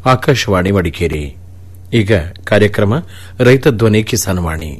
ಆಕಾಶವಾಣಿ ಮಡಿಕೇರಿ ಈಗ ಕಾರ್ಯಕ್ರಮ ರೈತ ಧ್ವನಿ ಕಿಸಾನವಾಣಿ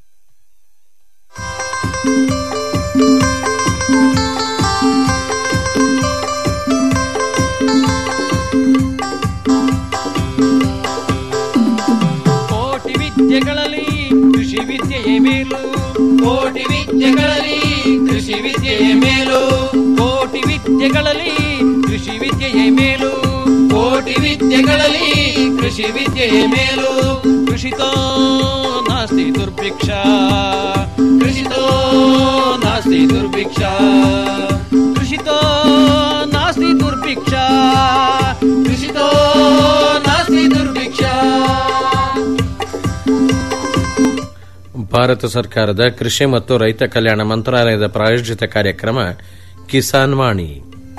ಕೋಟಿ ವಿದ್ಯೆಗಳಲ್ಲಿ ಕೃಷಿ ವಿದ್ಯೆಯೇ ಮೇಲು ಕೋಟಿ ವಿದ್ಯೆಗಳಲ್ಲಿ ಕೃಷಿ ವಿದ್ಯೆಯೇ ಮೇಲು ಕೋಟಿ ವಿದ್ಯೆಗಳಲ್ಲಿ ಕೃಷಿ ವಿದ್ಯೆಯೇ ಮೇಲು ಕೋಟಿ ವಿದ್ಯೆಗಳಲ್ಲಿ ಕೃಷಿ ವಿದ್ಯೆಯೇ ಮೇಲು ಕೃಷಿತೋ ನಾಸ್ತಿ ದುರ್ಭಿಕ್ಷ ಕೃಷಿತೋ ನಾಸ್ತಿ ದುರ್ಭಿಕ್ಷ ಕೃಷಿತೋ ನಾಸ್ತಿ ದುರ್ಭಿಕ್ಷ ಕೃಷಿತೋ ನಾಸ್ತಿ ದುರ್ಭಿಕ್ಷ ಭಾರತ ಸರ್ಕಾರದ ಕೃಷಿ ಮತ್ತು ರೈತ ಕಲ್ಯಾಣ ಮಂತ್ರಾಲಯದ ಪ್ರಾಯೋಜಿತ ಕಾರ್ಯಕ್ರಮ ಕಿಸಾನ್ ವಾಣಿ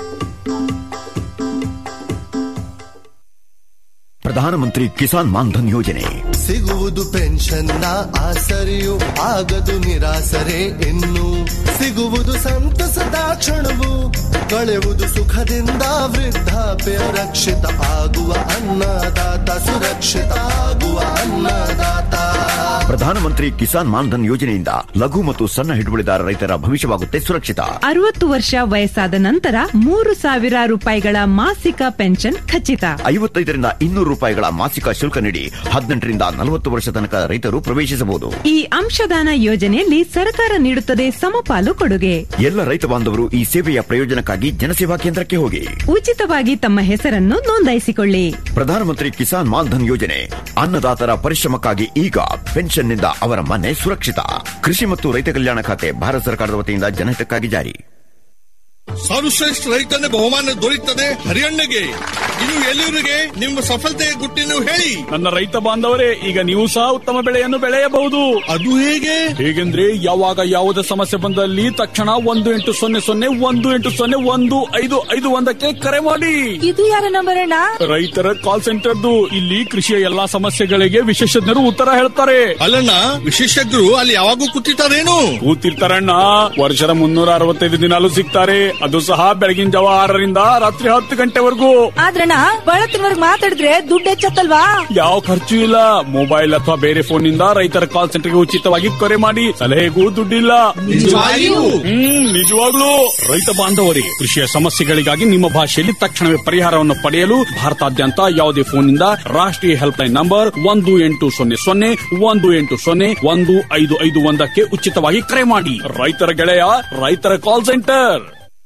ಪ್ರಧಾನಮಂತ್ರಿ ಕಿಸಾನ್ ಮಾನ್ಧನ್ ಯೋಜನೆ ಸಿಗುವುದು ಪೆನ್ಷನ್ನ ಆಸರೆಯು ಆಗದು ನಿರಾಸರೆ ಇನ್ನು ಸಿಗುವುದು ಸಂತಸದ ಕ್ಷಣವು ಕಳೆವುದು ಸುಖದಿಂದ ವೃದ್ಧಾಪ್ಯ ರಕ್ಷಿತ ಆಗುವ ಅನ್ನದಾತ ಸುರಕ್ಷಿತ ಆಗುವ ಅನ್ನದಾತ ಪ್ರಧಾನಮಂತ್ರಿ ಕಿಸಾನ್ ಮಾನ್ಧನ್ ಯೋಜನೆಯಿಂದ ಲಘು ಮತ್ತು ಸಣ್ಣ ಹಿಡುವಳಿದಾರ ರೈತರ ಭವಿಷ್ಯವಾಗುತ್ತೆ ಸುರಕ್ಷಿತ ಅರವತ್ತು ವರ್ಷ ವಯಸ್ಸಾದ ನಂತರ ಮೂರು ಸಾವಿರ ರೂಪಾಯಿಗಳ ಮಾಸಿಕ ಪೆನ್ಷನ್ ಖಚಿತ ಐವತ್ತೈದರಿಂದ ಇನ್ನೂರು ರೂಪಾಯಿಗಳ ಮಾಸಿಕ ಶುಲ್ಕ ನೀಡಿ ಹದಿನೆಂಟರಿಂದ ನಲವತ್ತು ವರ್ಷ ತನಕ ರೈತರು ಪ್ರವೇಶಿಸಬಹುದು ಈ ಅಂಶದಾನ ಯೋಜನೆಯಲ್ಲಿ ಸರ್ಕಾರ ನೀಡುತ್ತದೆ ಸಮಪಾಲು ಕೊಡುಗೆ ಎಲ್ಲ ರೈತ ಬಾಂಧವರು ಈ ಸೇವೆಯ ಪ್ರಯೋಜನಕ್ಕಾಗಿ ಜನಸೇವಾ ಕೇಂದ್ರಕ್ಕೆ ಹೋಗಿ ಉಚಿತವಾಗಿ ತಮ್ಮ ಹೆಸರನ್ನು ನೋಂದಾಯಿಸಿಕೊಳ್ಳಿ ಪ್ರಧಾನಮಂತ್ರಿ ಕಿಸಾನ್ ಮಾನ್ಧನ್ ಯೋಜನೆ ಅನ್ನದಾತರ ಪರಿಶ್ರಮಕ್ಕಾಗಿ ಈಗ ಪೆನ್ಷನ್ನಿಂದ ಅವರ ಮನೆ ಸುರಕ್ಷಿತ ಕೃಷಿ ಮತ್ತು ರೈತ ಕಲ್ಯಾಣ ಖಾತೆ ಭಾರತ ಸರ್ಕಾರದ ವತಿಯಿಂದ ಜನಹಿತಕ್ಕಾಗಿ ಜಾರಿ ಸರ್ವಶ್ರೇಷ್ಠ ರೈತನ ಬಹುಮಾನ ದೊರೆಯುತ್ತದೆ ಹರಿಯಣ್ಣಗೆ ಇನ್ನು ಎಲ್ಲಿವರಿಗೆ ನಿಮ್ಮ ಸಫಲತೆಯ ಗುಟ್ಟಿನ ಹೇಳಿ ನನ್ನ ರೈತ ಬಾಂಧವರೇ ಈಗ ನೀವು ಸಹ ಉತ್ತಮ ಬೆಳೆಯನ್ನು ಬೆಳೆಯಬಹುದು ಅದು ಹೇಗೆ ಹೇಗೆಂದ್ರೆ ಯಾವಾಗ ಯಾವುದೇ ಸಮಸ್ಯೆ ಬಂದಲ್ಲಿ ತಕ್ಷಣ ಒಂದು ಎಂಟು ಸೊನ್ನೆ ಸೊನ್ನೆ ಒಂದು ಎಂಟು ಸೊನ್ನೆ ಒಂದು ಐದು ಐದು ಒಂದಕ್ಕೆ ಕರೆ ಮಾಡಿ ಇದು ಯಾರ ನಂಬರ್ ಅಣ್ಣ ರೈತರ ಕಾಲ್ ಸೆಂಟರ್ದು ಇಲ್ಲಿ ಕೃಷಿಯ ಎಲ್ಲಾ ಸಮಸ್ಯೆಗಳಿಗೆ ವಿಶೇಷಜ್ಞರು ಉತ್ತರ ಹೇಳ್ತಾರೆ ಅಲ್ಲಣ್ಣ ವಿಶೇಷಜ್ಞರು ಅಲ್ಲಿ ಯಾವಾಗೂ ಕೂತಿರ್ತಾರೇನು ಕೂತಿರ್ತಾರಣ್ಣ ವರ್ಷದ ಮುನ್ನೂರ ಅರವತ್ತೈದು ದಿನಾಲು ಸಿಗ್ತಾರೆ ಅದು ಸಹ ಬೆಳಗಿನ ಜಾವ ಆರರಿಂದ ರಾತ್ರಿ ಹತ್ತು ಗಂಟೆವರೆಗೂ ಆದ್ರಣ್ಣ ಬಳತ್ತಿನವರ್ಗ್ ಮಾತಾಡಿದ್ರೆ ದುಡ್ಡು ಹೆಚ್ಚತ್ತಲ್ವಾ ಯಾವ ಖರ್ಚು ಇಲ್ಲ ಮೊಬೈಲ್ ಅಥವಾ ಬೇರೆ ಫೋನ್ ನಿಂದ ರೈತರ ಕಾಲ್ ಸೆಂಟರ್ಗೆ ಉಚಿತವಾಗಿ ಕರೆ ಮಾಡಿ ಸಲಹೆಗೂ ದುಡ್ಡಿಲ್ಲ ನಿಜವಾಗಿಯೂ? ಹ್ಮ್ ನಿಜವಾಗ್ಲೂ ರೈತ ಬಾಂಧವರಿಗೆ ಕೃಷಿಯ ಸಮಸ್ಯೆಗಳಿಗಾಗಿ ನಿಮ್ಮ ಭಾಷೆಯಲ್ಲಿ ತಕ್ಷಣವೇ ಪರಿಹಾರವನ್ನು ಪಡೆಯಲು ಭಾರತಾದ್ಯಂತ ಯಾವುದೇ ಫೋನ್ನಿಂದ ರಾಷ್ಟ್ರೀಯ ಹೆಲ್ಪ್ ಲೈನ್ ನಂಬರ್ ಒಂದು ಎಂಟು ಸೊನ್ನೆ ಸೊನ್ನೆ ಒಂದು ಎಂಟು ಸೊನ್ನೆ ಒಂದು ಐದು ಐದು ಒಂದಕ್ಕೆ ಉಚಿತವಾಗಿ ಕರೆ ಮಾಡಿ ರೈತರ ಗೆಳೆಯ ರೈತರ ಕಾಲ್ ಸೆಂಟರ್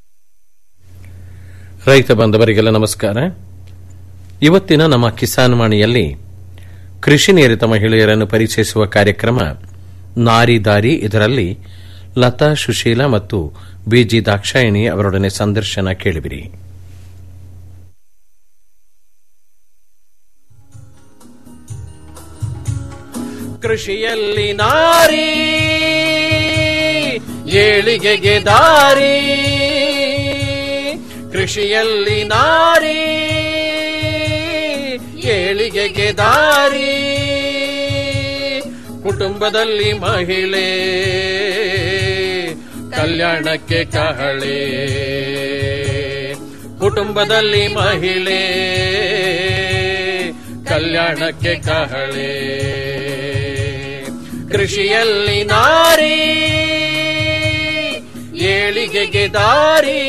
ರೈತ ಬಾಂಧವರಿಗೆಲ್ಲ ನಮಸ್ಕಾರ ಇವತ್ತಿನ ನಮ್ಮ ಕಿಸಾನ್ ವಾಣಿಯಲ್ಲಿ ಕೃಷಿ ನಿರತ ಮಹಿಳೆಯರನ್ನು ಪರಿಚಯಿಸುವ ಕಾರ್ಯಕ್ರಮ ನಾರಿ ದಾರಿ ಇದರಲ್ಲಿ ಲತಾ ಸುಶೀಲ ಮತ್ತು ಬಿಜಿ ದಾಕ್ಷಾಯಿಣಿ ಅವರೊಡನೆ ಸಂದರ್ಶನ ಕೇಳಿಬಿರಿ ಕೃಷಿಯಲ್ಲಿ ನಾರಿ ಏಳಿಗೆಗೆ ದಾರಿ ಕೃಷಿಯಲ್ಲಿ ನಾರಿ ಏಳಿಗೆಗೆ ದಾರಿ ಕುಟುಂಬದಲ್ಲಿ ಮಹಿಳೆ ಕಲ್ಯಾಣಕ್ಕೆ ಕಹಳೆ ಕುಟುಂಬದಲ್ಲಿ ಮಹಿಳೆ ಕಲ್ಯಾಣಕ್ಕೆ ಕಹಳೆ ಕೃಷಿಯಲ್ಲಿ ನಾರಿ ಏಳಿಗೆಗೆ ದಾರಿ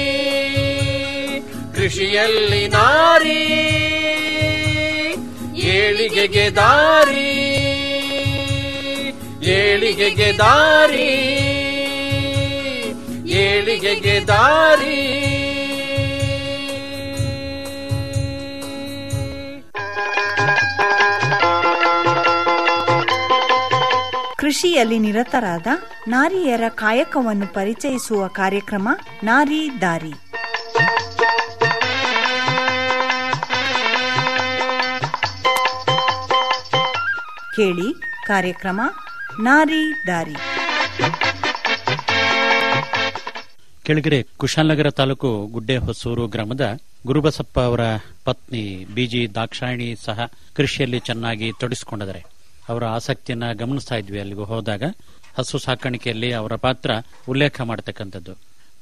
ಕೃಷಿಯಲ್ಲಿ ನಾರಿ ಏಳಿಗೆಗೆ ದಾರಿ ಏಳಿಗೆಗೆ ದಾರಿ ಏಳಿಗೆಗೆ ದಾರಿ ಕೃಷಿಯಲ್ಲಿ ನಿರತರಾದ ನಾರಿಯರ ಕಾಯಕವನ್ನು ಪರಿಚಯಿಸುವ ಕಾರ್ಯಕ್ರಮ ನಾರಿ ದಾರಿ ಕೇಳಿ ಕಾರ್ಯಕ್ರಮ ನಾರಿ ದಾರಿ ಕೆಳಗರೆ ಕುಶಾಲನಗರ ತಾಲೂಕು ಗುಡ್ಡೆ ಹೊಸೂರು ಗ್ರಾಮದ ಗುರುಬಸಪ್ಪ ಅವರ ಪತ್ನಿ ಬಿಜಿ ದಾಕ್ಷಾಯಿಣಿ ಸಹ ಕೃಷಿಯಲ್ಲಿ ಚೆನ್ನಾಗಿ ತೊಡಗಿಸಿಕೊಂಡಿದ್ದಾರೆ ಅವರ ಆಸಕ್ತಿಯನ್ನ ಗಮನಿಸ್ತಾ ಇದ್ವಿ ಅಲ್ಲಿಗೆ ಹೋದಾಗ ಹಸು ಸಾಕಾಣಿಕೆಯಲ್ಲಿ ಅವರ ಪಾತ್ರ ಉಲ್ಲೇಖ ಮಾಡತಕ್ಕಂಥದ್ದು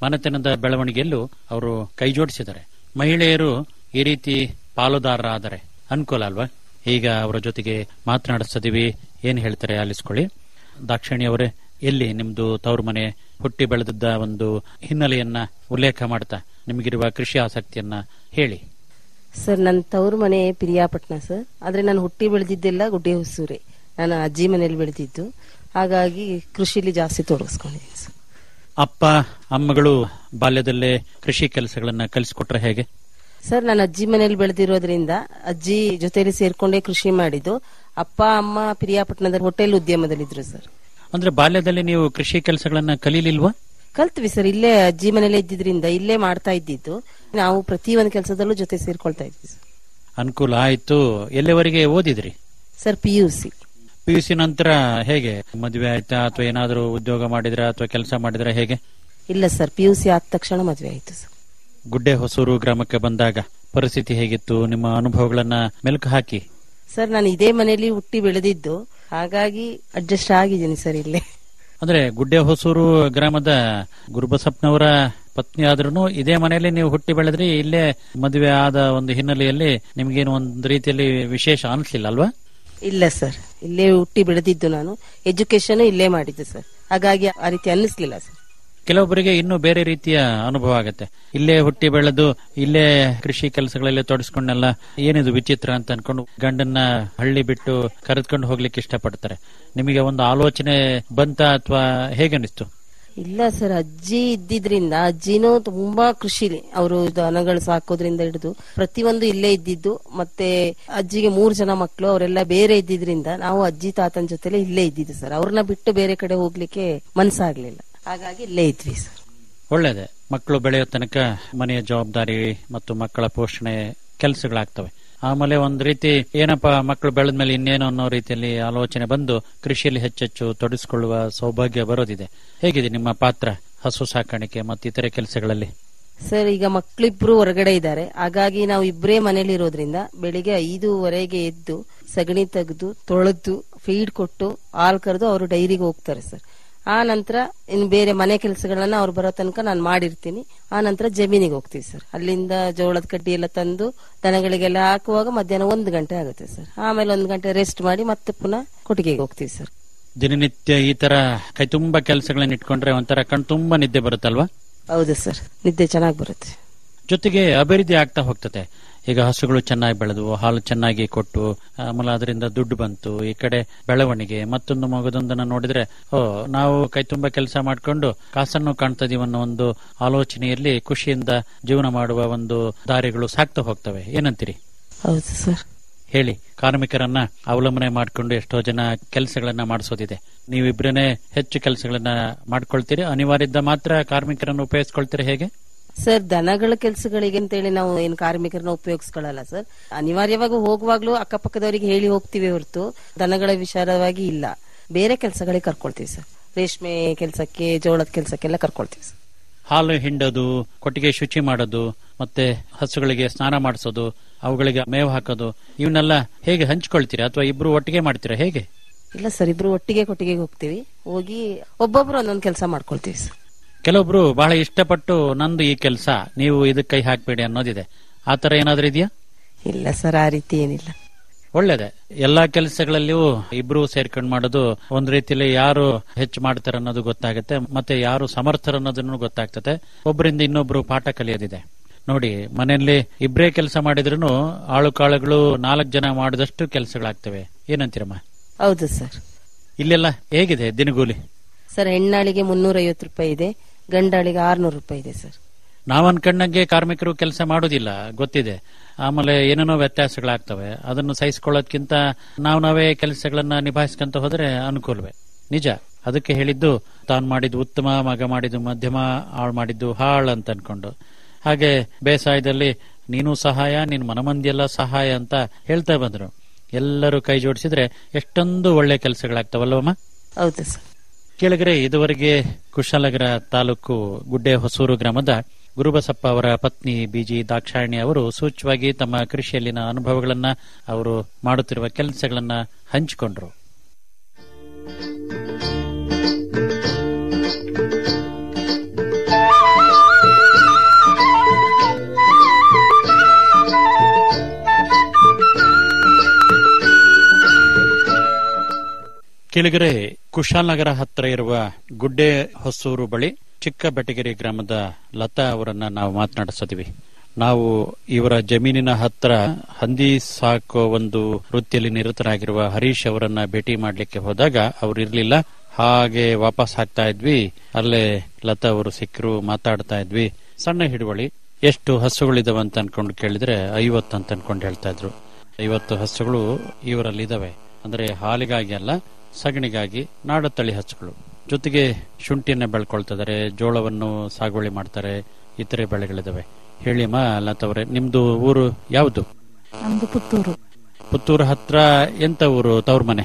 ಮನೆತನದ ಬೆಳವಣಿಗೆಯಲ್ಲೂ ಅವರು ಕೈ ಜೋಡಿಸಿದ್ದಾರೆ ಮಹಿಳೆಯರು ಈ ರೀತಿ ಪಾಲುದಾರರಾದರೆ ಅನುಕೂಲ ಅಲ್ವಾ ಈಗ ಅವರ ಜೊತೆಗೆ ಮಾತನಾಡಿಸ್ತಿದೀವಿ ಏನ್ ಹೇಳ್ತಾರೆ ಆಲಿಸ್ಕೊಳ್ಳಿ ದಾಕ್ಷಿಣಿ ಅವರೇ ಎಲ್ಲಿ ನಿಮ್ದು ತವರು ಮನೆ ಹುಟ್ಟಿ ಬೆಳೆದಿದ್ದ ಒಂದು ಹಿನ್ನೆಲೆಯನ್ನ ಉಲ್ಲೇಖ ಮಾಡ್ತಾ ನಿಮಗಿರುವ ಕೃಷಿ ಆಸಕ್ತಿಯನ್ನ ಹೇಳಿ ಸರ್ ನನ್ನ ತವರು ಮನೆ ಪಿರಿಯಾಪಟ್ನ ಸರ್ ಆದ್ರೆ ನಾನು ಹುಟ್ಟಿ ಬೆಳೆದಿದ್ದೆಲ್ಲ ಗುಡ್ಡೆ ಹೊಸೂರೆ ನಾನು ಅಜ್ಜಿ ಮನೇಲಿ ಬೆಳೆದಿದ್ದು ಹಾಗಾಗಿ ಕೃಷಿಲಿ ಜಾಸ್ತಿ ತೊಡಗಿಸ್ಕೊಂಡಿದ್ದೀನಿ ಸರ್ ಅಪ್ಪ ಅಮ್ಮಗಳು ಬಾಲ್ಯದಲ್ಲೇ ಕೃಷಿ ಕೆಲಸಗಳನ್ನ ಕಲಿಸ್ಕೊಟ್ರೆ ಹೇಗೆ ಸರ್ ನಾನು ಅಜ್ಜಿ ಮನೇಲಿ ಬೆಳೆದಿರೋದ್ರಿಂದ ಅಜ್ಜಿ ಜೊತೆಲಿ ಸೇರ್ಕೊಂಡೇ ಕೃಷಿ ಮಾಡಿದ್ದು ಅಪ್ಪ ಅಮ್ಮ ಪಿರಿಯಾಪಟ್ಟಣದ ಹೋಟೆಲ್ ಉದ್ಯಮದಲ್ಲಿದ್ರು ಸರ್ ಅಂದ್ರೆ ಬಾಲ್ಯದಲ್ಲಿ ನೀವು ಕೃಷಿ ಕೆಲಸಗಳನ್ನ ಕಲೀಲಿಲ್ವಾ ಕಲ್ತ್ವಿ ಸರ್ ಇಲ್ಲೇ ಅಜ್ಜಿ ಮನೇಲೆ ಇದ್ದಿದ್ರಿಂದ ಇಲ್ಲೇ ಮಾಡ್ತಾ ಇದ್ದಿದ್ದು ನಾವು ಪ್ರತಿ ಒಂದು ಕೆಲಸದಲ್ಲೂ ಜೊತೆ ಸೇರ್ಕೊಳ್ತಾ ಇದ್ವಿ ಸರ್ ಅನುಕೂಲ ಆಯ್ತು ಎಲ್ಲಿವರೆಗೆ ಓದಿದ್ರಿ sir P U C P U C ನಂತರ ಹೇಗೆ ಮದುವೆ ಆಯ್ತಾ ಅಥವಾ ಏನಾದರೂ ಉದ್ಯೋಗ ಮಾಡಿದ್ರ ಅಥವಾ ಕೆಲಸ ಮಾಡಿದ್ರ ಹೇಗೆ ಇಲ್ಲ ಸರ್ ಪಿ ಯು ಸಿ ಆದ ತಕ್ಷಣ ಮದುವೆ ಆಯ್ತು ಸರ್ ಗುಡ್ಡೆ ಹೊಸೂರು ಗ್ರಾಮಕ್ಕೆ ಬಂದಾಗ ಪರಿಸ್ಥಿತಿ ಹೇಗಿತ್ತು ನಿಮ್ಮ ಅನುಭವಗಳನ್ನ ಮೆಲುಕು ಹಾಕಿ ಸರ್ ನಾನು ಇದೇ ಮನೆಯಲ್ಲಿ ಹುಟ್ಟಿ ಬೆಳೆದಿದ್ದು ಹಾಗಾಗಿ ಅಡ್ಜಸ್ಟ್ ಆಗಿದ್ದೀನಿ ಸರ್ ಇಲ್ಲೇ ಅಂದ್ರೆ ಗುಡ್ಡೆ ಹೊಸೂರು ಗ್ರಾಮದ ಗುರುಬಸಪ್ಪನವರ ಪತ್ನಿ ಆದ್ರೂ ಇದೇ ಮನೆಯಲ್ಲಿ ನೀವು ಹುಟ್ಟಿ ಬೆಳೆದ್ರಿ ಇಲ್ಲೇ ಮದುವೆ ಆದ ಒಂದು ಹಿನ್ನೆಲೆಯಲ್ಲಿ ನಿಮ್ಗೇನು ಒಂದು ರೀತಿಯಲ್ಲಿ ವಿಶೇಷ ಅನಿಸ್ಲಿಲ್ಲ ಅಲ್ವಾ ಇಲ್ಲ ಸರ್ ಇಲ್ಲೇ ಹುಟ್ಟಿ ಬೆಳೆದಿದ್ದು ನಾನು ಎಜುಕೇಶನ್ ಇಲ್ಲೇ ಮಾಡಿದ್ದು ಸರ್ ಹಾಗಾಗಿ ಆ ರೀತಿ ಅನ್ನಿಸ್ಲಿಲ್ಲ ಸರ್ ಕೆಲವೊಬ್ಬರಿಗೆ ಇನ್ನೂ ಬೇರೆ ರೀತಿಯ ಅನುಭವ ಆಗುತ್ತೆ ಇಲ್ಲೇ ಹುಟ್ಟಿ ಬೆಳೆದು ಇಲ್ಲೇ ಕೃಷಿ ಕೆಲಸಗಳಲ್ಲಿ ತೊಡಸ್ಕೊಂಡೆಲ್ಲ ಏನಿದು ವಿಚಿತ್ರ ಅಂತ ಅನ್ಕೊಂಡು ಗಂಡನ್ನ ಹಳ್ಳಿ ಬಿಟ್ಟು ಕರೆದುಕೊಂಡು ಹೋಗ್ಲಿಕ್ಕೆ ಇಷ್ಟಪಡ್ತಾರೆ ನಿಮಗೆ ಒಂದು ಆಲೋಚನೆ ಬಂತ ಅಥವಾ ಹೇಗನ್ನಿಸ್ತು ಇಲ್ಲ ಸರ್ ಅಜ್ಜಿ ಇದ್ದಿದ್ರಿಂದ ಅಜ್ಜಿನೂ ತುಂಬಾ ಕೃಷಿಲಿ ಅವರು ದನಗಳು ಸಾಕೋದ್ರಿಂದ ಹಿಡಿದು ಪ್ರತಿಯೊಂದು ಇಲ್ಲೇ ಇದ್ದಿದ್ದು ಮತ್ತೆ ಅಜ್ಜಿಗೆ ಮೂರು ಜನ ಮಕ್ಕಳು ಅವರೆಲ್ಲ ಬೇರೆ ಇದ್ದಿದ್ರಿಂದ ನಾವು ಅಜ್ಜಿ ತಾತನ ಜೊತೆಲೆ ಇಲ್ಲೇ ಇದ್ದಿದ್ದು ಸರ್ ಅವ್ರನ್ನ ಬಿಟ್ಟು ಬೇರೆ ಕಡೆ ಹೋಗ್ಲಿಕ್ಕೆ ಮನ್ಸಾಗ್ಲಿಲ್ಲ ಹಾಗಾಗಿ ಇಲ್ಲೇ ಇದ್ವಿ ಸರ್ ಒಳ್ಳೇದೆ ಮಕ್ಕಳು ಬೆಳೆಯೋ ತನಕ ಮನೆಯ ಜವಾಬ್ದಾರಿ ಮತ್ತು ಮಕ್ಕಳ ಪೋಷಣೆ ಕೆಲಸಗಳಾಗ್ತವೆ ಆಮೇಲೆ ಒಂದ್ ರೀತಿ ಏನಪ್ಪ ಮಕ್ಕಳು ಬೆಳೆದ ಮೇಲೆ ಇನ್ನೇನು ಅನ್ನೋ ರೀತಿಯಲ್ಲಿ ಆಲೋಚನೆ ಬಂದು ಕೃಷಿಯಲ್ಲಿ ಹೆಚ್ಚೆಚ್ಚು ತೊಡಗಿಸಿಕೊಳ್ಳುವ ಸೌಭಾಗ್ಯ ಬರೋದಿದೆ ಹೇಗಿದೆ ನಿಮ್ಮ ಪಾತ್ರ ಹಸು ಸಾಕಾಣಿಕೆ ಮತ್ತು ಇತರೆ ಕೆಲಸಗಳಲ್ಲಿ ಸರ್ ಈಗ ಮಕ್ಳಿಬ್ರು ಹೊರಗಡೆ ಇದ್ದಾರೆ ಹಾಗಾಗಿ ನಾವು ಇಬ್ಬರೇ ಮನೇಲಿ ಇರೋದ್ರಿಂದ ಬೆಳಿಗ್ಗೆ ಐದೂವರೆಗೆ ಎದ್ದು ಸಗಣಿ ತೆಗೆದು ತೊಳೆದು ಫೀಡ್ ಕೊಟ್ಟು ಹಾಲು ಕರೆದು ಅವರು ಡೈರಿಗೆ ಹೋಗ್ತಾರೆ ಸರ್ ಆ ನಂತರ ಇನ್ನು ಬೇರೆ ಮನೆ ಕೆಲಸಗಳನ್ನ ಅವ್ರು ಬರೋ ತನಕ ನಾನು ಮಾಡಿರ್ತೀನಿ ಆ ನಂತರ ಜಮೀನಿಗೆ ಹೋಗ್ತೀವಿ ಸರ್ ಅಲ್ಲಿಂದ ಜೋಳದ ಕಡ್ಡಿ ಎಲ್ಲ ತಂದು ದನಗಳಿಗೆಲ್ಲ ಹಾಕುವಾಗ ಮಧ್ಯಾಹ್ನ ಒಂದು ಗಂಟೆ ಆಗುತ್ತೆ ಸರ್ ಆಮೇಲೆ ಒಂದು ಗಂಟೆ ರೆಸ್ಟ್ ಮಾಡಿ ಮತ್ತೆ ಪುನಃ ಕೊಟ್ಟಿಗೆಗೆ ಹೋಗ್ತೀವಿ ಸರ್ ದಿನನಿತ್ಯ ಈ ತರ ಕೈ ತುಂಬಾ ಕೆಲಸಗಳನ್ನ ಇಟ್ಕೊಂಡ್ರೆ ಒಂಥರ ಕಣ್ ತುಂಬಾ ನಿದ್ದೆ ಬರುತ್ತಲ್ವಾ ಹೌದು ಸರ್ ನಿದ್ದೆ ಚೆನ್ನಾಗಿ ಬರುತ್ತೆ ಜೊತೆಗೆ ಅಭಿವೃದ್ಧಿ ಆಗ್ತಾ ಹೋಗ್ತದೆ ಈಗ ಹಸುಗಳು ಚೆನ್ನಾಗಿ ಬೆಳೆದವು ಹಾಲು ಚೆನ್ನಾಗಿ ಕೊಟ್ಟು ಆಮೇಲೆ ಅದರಿಂದ ದುಡ್ಡು ಬಂತು ಈ ಕಡೆ ಬೆಳವಣಿಗೆ ಮತ್ತೊಂದು ಮಗದೊಂದನ್ನ ನೋಡಿದ್ರೆ ಓ ನಾವು ಕೈ ತುಂಬಾ ಕೆಲಸ ಮಾಡ್ಕೊಂಡು ಕಾಸನ್ನು ಕಾಣ್ತಾ ಇದೀವಿ ಅನ್ನೋ ಒಂದು ಆಲೋಚನೆಯಲ್ಲಿ ಖುಷಿಯಿಂದ ಜೀವನ ಮಾಡುವ ಒಂದು ದಾರಿಗಳು ಸಾಕ್ತಾ ಹೋಗ್ತವೆ ಏನಂತೀರಿ ಹೌದು ಸರ್ ಹೇಳಿ ಕಾರ್ಮಿಕರನ್ನ ಅವಲಂಬನೆ ಮಾಡಿಕೊಂಡು ಎಷ್ಟೋ ಜನ ಕೆಲಸಗಳನ್ನ ಮಾಡಿಸೋದಿದೆ ನೀವಿಬ್ರೇ ಹೆಚ್ಚು ಕೆಲಸಗಳನ್ನ ಮಾಡ್ಕೊಳ್ತೀರಿ ಅನಿವಾರ್ಯ ಇದ್ದ ಮಾತ್ರ ಕಾರ್ಮಿಕರನ್ನು ಉಪಯೋಗಿಸ್ಕೊಳ್ತೀರಿ ಹೇಗೆ ಸರ್ ದನಗಳ ಕೆಲಸಗಳಿಗೆ ಅಂತೇಳಿ ನಾವು ಏನ್ ಕಾರ್ಮಿಕರನ್ನ ಉಪಯೋಗಿಸ್ಕೊಳ್ಳಲ್ಲ ಸರ್ ಅನಿವಾರ್ಯವಾಗಿ ಹೋಗುವಾಗ್ಲೂ ಅಕ್ಕಪಕ್ಕದವರಿಗೆ ಹೇಳಿ ಹೋಗ್ತೀವಿ ಹೊರತು ದನಗಳ ವಿಚಾರವಾಗಿ ಇಲ್ಲ ಬೇರೆ ಕೆಲಸಗಳಿಗೆ ಕರ್ಕೊಳ್ತೀವಿ ಸರ್ ರೇಷ್ಮೆ ಕೆಲಸಕ್ಕೆ ಜೋಳದ ಕೆಲಸಕ್ಕೆಲ್ಲ ಕರ್ಕೊಳ್ತೀವಿ ಸರ್ ಹಾಲು ಹಿಂಡೋದು ಕೊಟ್ಟಿಗೆ ಶುಚಿ ಮಾಡೋದು ಮತ್ತೆ ಹಸುಗಳಿಗೆ ಸ್ನಾನ ಮಾಡಿಸೋದು ಅವುಗಳಿಗೆ ಮೇವು ಹಾಕೋದು ಇವನ್ನೆಲ್ಲ ಹೇಗೆ ಹಂಚ್ಕೊಳ್ತೀರಾ ಅಥವಾ ಇಬ್ರು ಒಟ್ಟಿಗೆ ಮಾಡ್ತೀರಾ ಹೇಗೆ ಇಲ್ಲ ಸರ್ ಇಬ್ರು ಒಟ್ಟಿಗೆ ಕೊಟ್ಟಿಗೆಗೆ ಹೋಗ್ತೀವಿ ಹೋಗಿ ಒಬ್ಬೊಬ್ರು ಒಂದೊಂದು ಕೆಲಸ ಮಾಡ್ಕೊಳ್ತೀವಿ ಸರ್ ಕೆಲವೊಬ್ರು ಬಹಳ ಇಷ್ಟಪಟ್ಟು ನಂದು ಈ ಕೆಲಸ ನೀವು ಇದಕ್ಕೆ ಕೈ ಹಾಕ್ಬೇಡಿ ಅನ್ನೋದಿದೆ ಆ ತರ ಏನಾದ್ರೂ ಇದೆಯಾ ಇಲ್ಲ ಸರ್ ಆ ರೀತಿ ಏನಿಲ್ಲ ಒಳ್ಳೇದೆ ಎಲ್ಲಾ ಕೆಲಸಗಳಲ್ಲಿಯೂ ಇಬ್ರು ಸೇರ್ಕೊಂಡು ಮಾಡೋದು ಒಂದ್ ರೀತಿಯಲ್ಲಿ ಯಾರು ಹೆಚ್ಚು ಮಾಡ್ತಾರೆ ಅನ್ನೋದು ಗೊತ್ತಾಗುತ್ತೆ ಮತ್ತೆ ಯಾರು ಸಮರ್ಥರು ಅನ್ನೋದನ್ನು ಗೊತ್ತಾಗ್ತದೆ ಒಬ್ಬರಿಂದ ಇನ್ನೊಬ್ರು ಪಾಠ ಕಲಿಯೋದಿದೆ ನೋಡಿ ಮನೆಯಲ್ಲಿ ಇಬ್ರೇ ಕೆಲಸ ಮಾಡಿದ್ರು ಆಳು ಕಾಳುಗಳು ನಾಲ್ಕು ಜನ ಮಾಡಿದಷ್ಟು ಕೆಲಸಗಳಾಗ್ತವೆ ಏನಂತೀರಮ್ಮ ಹೌದು ಸರ್ ಇಲ್ಲೆಲ್ಲ ಹೇಗಿದೆ ದಿನಗೂಲಿ ಸರ್ ಹೆಣ್ಣಾಳಿಗೆ ಮುನ್ನೂರ ಐವತ್ತು ರೂಪಾಯಿ ಇದೆ ಗಂಡಾಳಿಗೆ ಆರ್ನೂರು ರೂಪಾಯಿ ಇದೆ ಸರ್ ನಾವ್ ಅನ್ಕಂಡಂಗೆ ಕಾರ್ಮಿಕರು ಕೆಲಸ ಮಾಡೋದಿಲ್ಲ ಗೊತ್ತಿದೆ ಆಮೇಲೆ ಏನೇನೋ ವ್ಯತ್ಯಾಸಗಳಾಗ್ತವೆ ಅದನ್ನು ಸಹಿಸಿಕೊಳ್ಳೋದ್ಕಿಂತ ನಾವು ನಾವೇ ಕೆಲಸಗಳನ್ನ ನಿಭಾಯಿಸ್ಕೊಂತ ಹೋದ್ರೆ ಅನುಕೂಲವೇ ನಿಜ ಅದಕ್ಕೆ ಹೇಳಿದ್ದು ತಾನು ಮಾಡಿದ್ದು ಉತ್ತಮ ಮಗ ಮಾಡಿದ್ದು ಮಧ್ಯಮ ಆಳ್ ಮಾಡಿದ್ದು ಹಾಳ್ ಅಂತ ಅನ್ಕೊಂಡು ಹಾಗೆ ಬೇಸಾಯದಲ್ಲಿ ನೀನು ಸಹಾಯ ನಿನ್ ಮನಮಂದಿಯೆಲ್ಲ ಸಹಾಯ ಅಂತ ಹೇಳ್ತಾ ಬಂದ್ರು ಎಲ್ಲರೂ ಕೈ ಜೋಡಿಸಿದ್ರೆ ಎಷ್ಟೊಂದು ಒಳ್ಳೆ ಕೆಲಸಗಳಾಗ್ತವಲ್ವಮ್ಮ ಹೌದು ಸರ್ ಕೆಳಗರೆ ಇದುವರೆಗೆ ಕುಶಾಲನಗರ ತಾಲೂಕು ಗುಡ್ಡೆ ಹೊಸೂರು ಗ್ರಾಮದ ಗುರುಬಸಪ್ಪ ಅವರ ಪತ್ನಿ ಬಿಜಿ ದಾಕ್ಷಾಯಣಿ ಅವರು ಸೂಚ್ಯವಾಗಿ ತಮ್ಮ ಕೃಷಿಯಲ್ಲಿನ ಅನುಭವಗಳನ್ನ ಅವರು ಮಾಡುತ್ತಿರುವ ಕೆಲಸಗಳನ್ನ ಹಂಚಿಕೊಂಡ್ರು ಕೆಳಗರೆ ಕುಶಾಲನಗರ ಹತ್ರ ಇರುವ ಗುಡ್ಡೆ ಹೊಸೂರು ಬಳಿ ಚಿಕ್ಕ ಬೆಟಗಿರಿ ಗ್ರಾಮದ ಲತಾ ಅವರನ್ನ ನಾವು ಮಾತನಾಡಿಸಿದ್ವಿ ನಾವು ಇವರ ಜಮೀನಿನ ಹತ್ರ ಹಂದಿ ಸಾಕೋ ಒಂದು ವೃತ್ತಿಯಲ್ಲಿ ನಿರತರಾಗಿರುವ ಹರೀಶ್ ಅವರನ್ನ ಭೇಟಿ ಮಾಡ್ಲಿಕ್ಕೆ ಹೋದಾಗ ಅವ್ರು ಇರ್ಲಿಲ್ಲ ಹಾಗೆ ವಾಪಸ್ ಆಗ್ತಾ ಇದ್ವಿ ಅಲ್ಲೇ ಲತಾ ಅವರು ಸಿಕ್ಕರು ಮಾತಾಡ್ತಾ ಇದ್ವಿ ಸಣ್ಣ ಹಿಡುವಳಿ ಎಷ್ಟು ಹಸುಗಳಿದಾವೆ ಅಂತ ಅನ್ಕೊಂಡು ಕೇಳಿದ್ರೆ ಐವತ್ತು ಅಂತ ಅನ್ಕೊಂಡು ಹೇಳ್ತಾ ಇದ್ರು ಐವತ್ತು ಹಸುಗಳು ಇವರಲ್ಲಿ ಇದಾವೆ ಅಂದ್ರೆ ಹಾಲಿಗಾಗಿ ಅಲ್ಲ ಸಗಣಿಗಾಗಿ ನಾಡ ತಳಿ ಹಸುಗಳು ಜೊತೆಗೆ ಶುಂಠಿಯನ್ನ ಬೆಳ್ಕೊಳ್ತಿದ್ದಾರೆ ಜೋಳವನ್ನು ಸಾಗುವಳಿ ಮಾಡ್ತಾರೆ ಇತರೆ ಬೆಳೆಗಳಿದಾವೆ ಹೇಳಿಮ್ಮ ಲತವ್ರೆ ನಿಮ್ದು ಊರು ಯಾವುದು ನಮ್ದು ಪುತ್ತೂರು ಪುತ್ತೂರು ಹತ್ರ ಎಂತ ಊರು ತವ್ರ ಮನೆ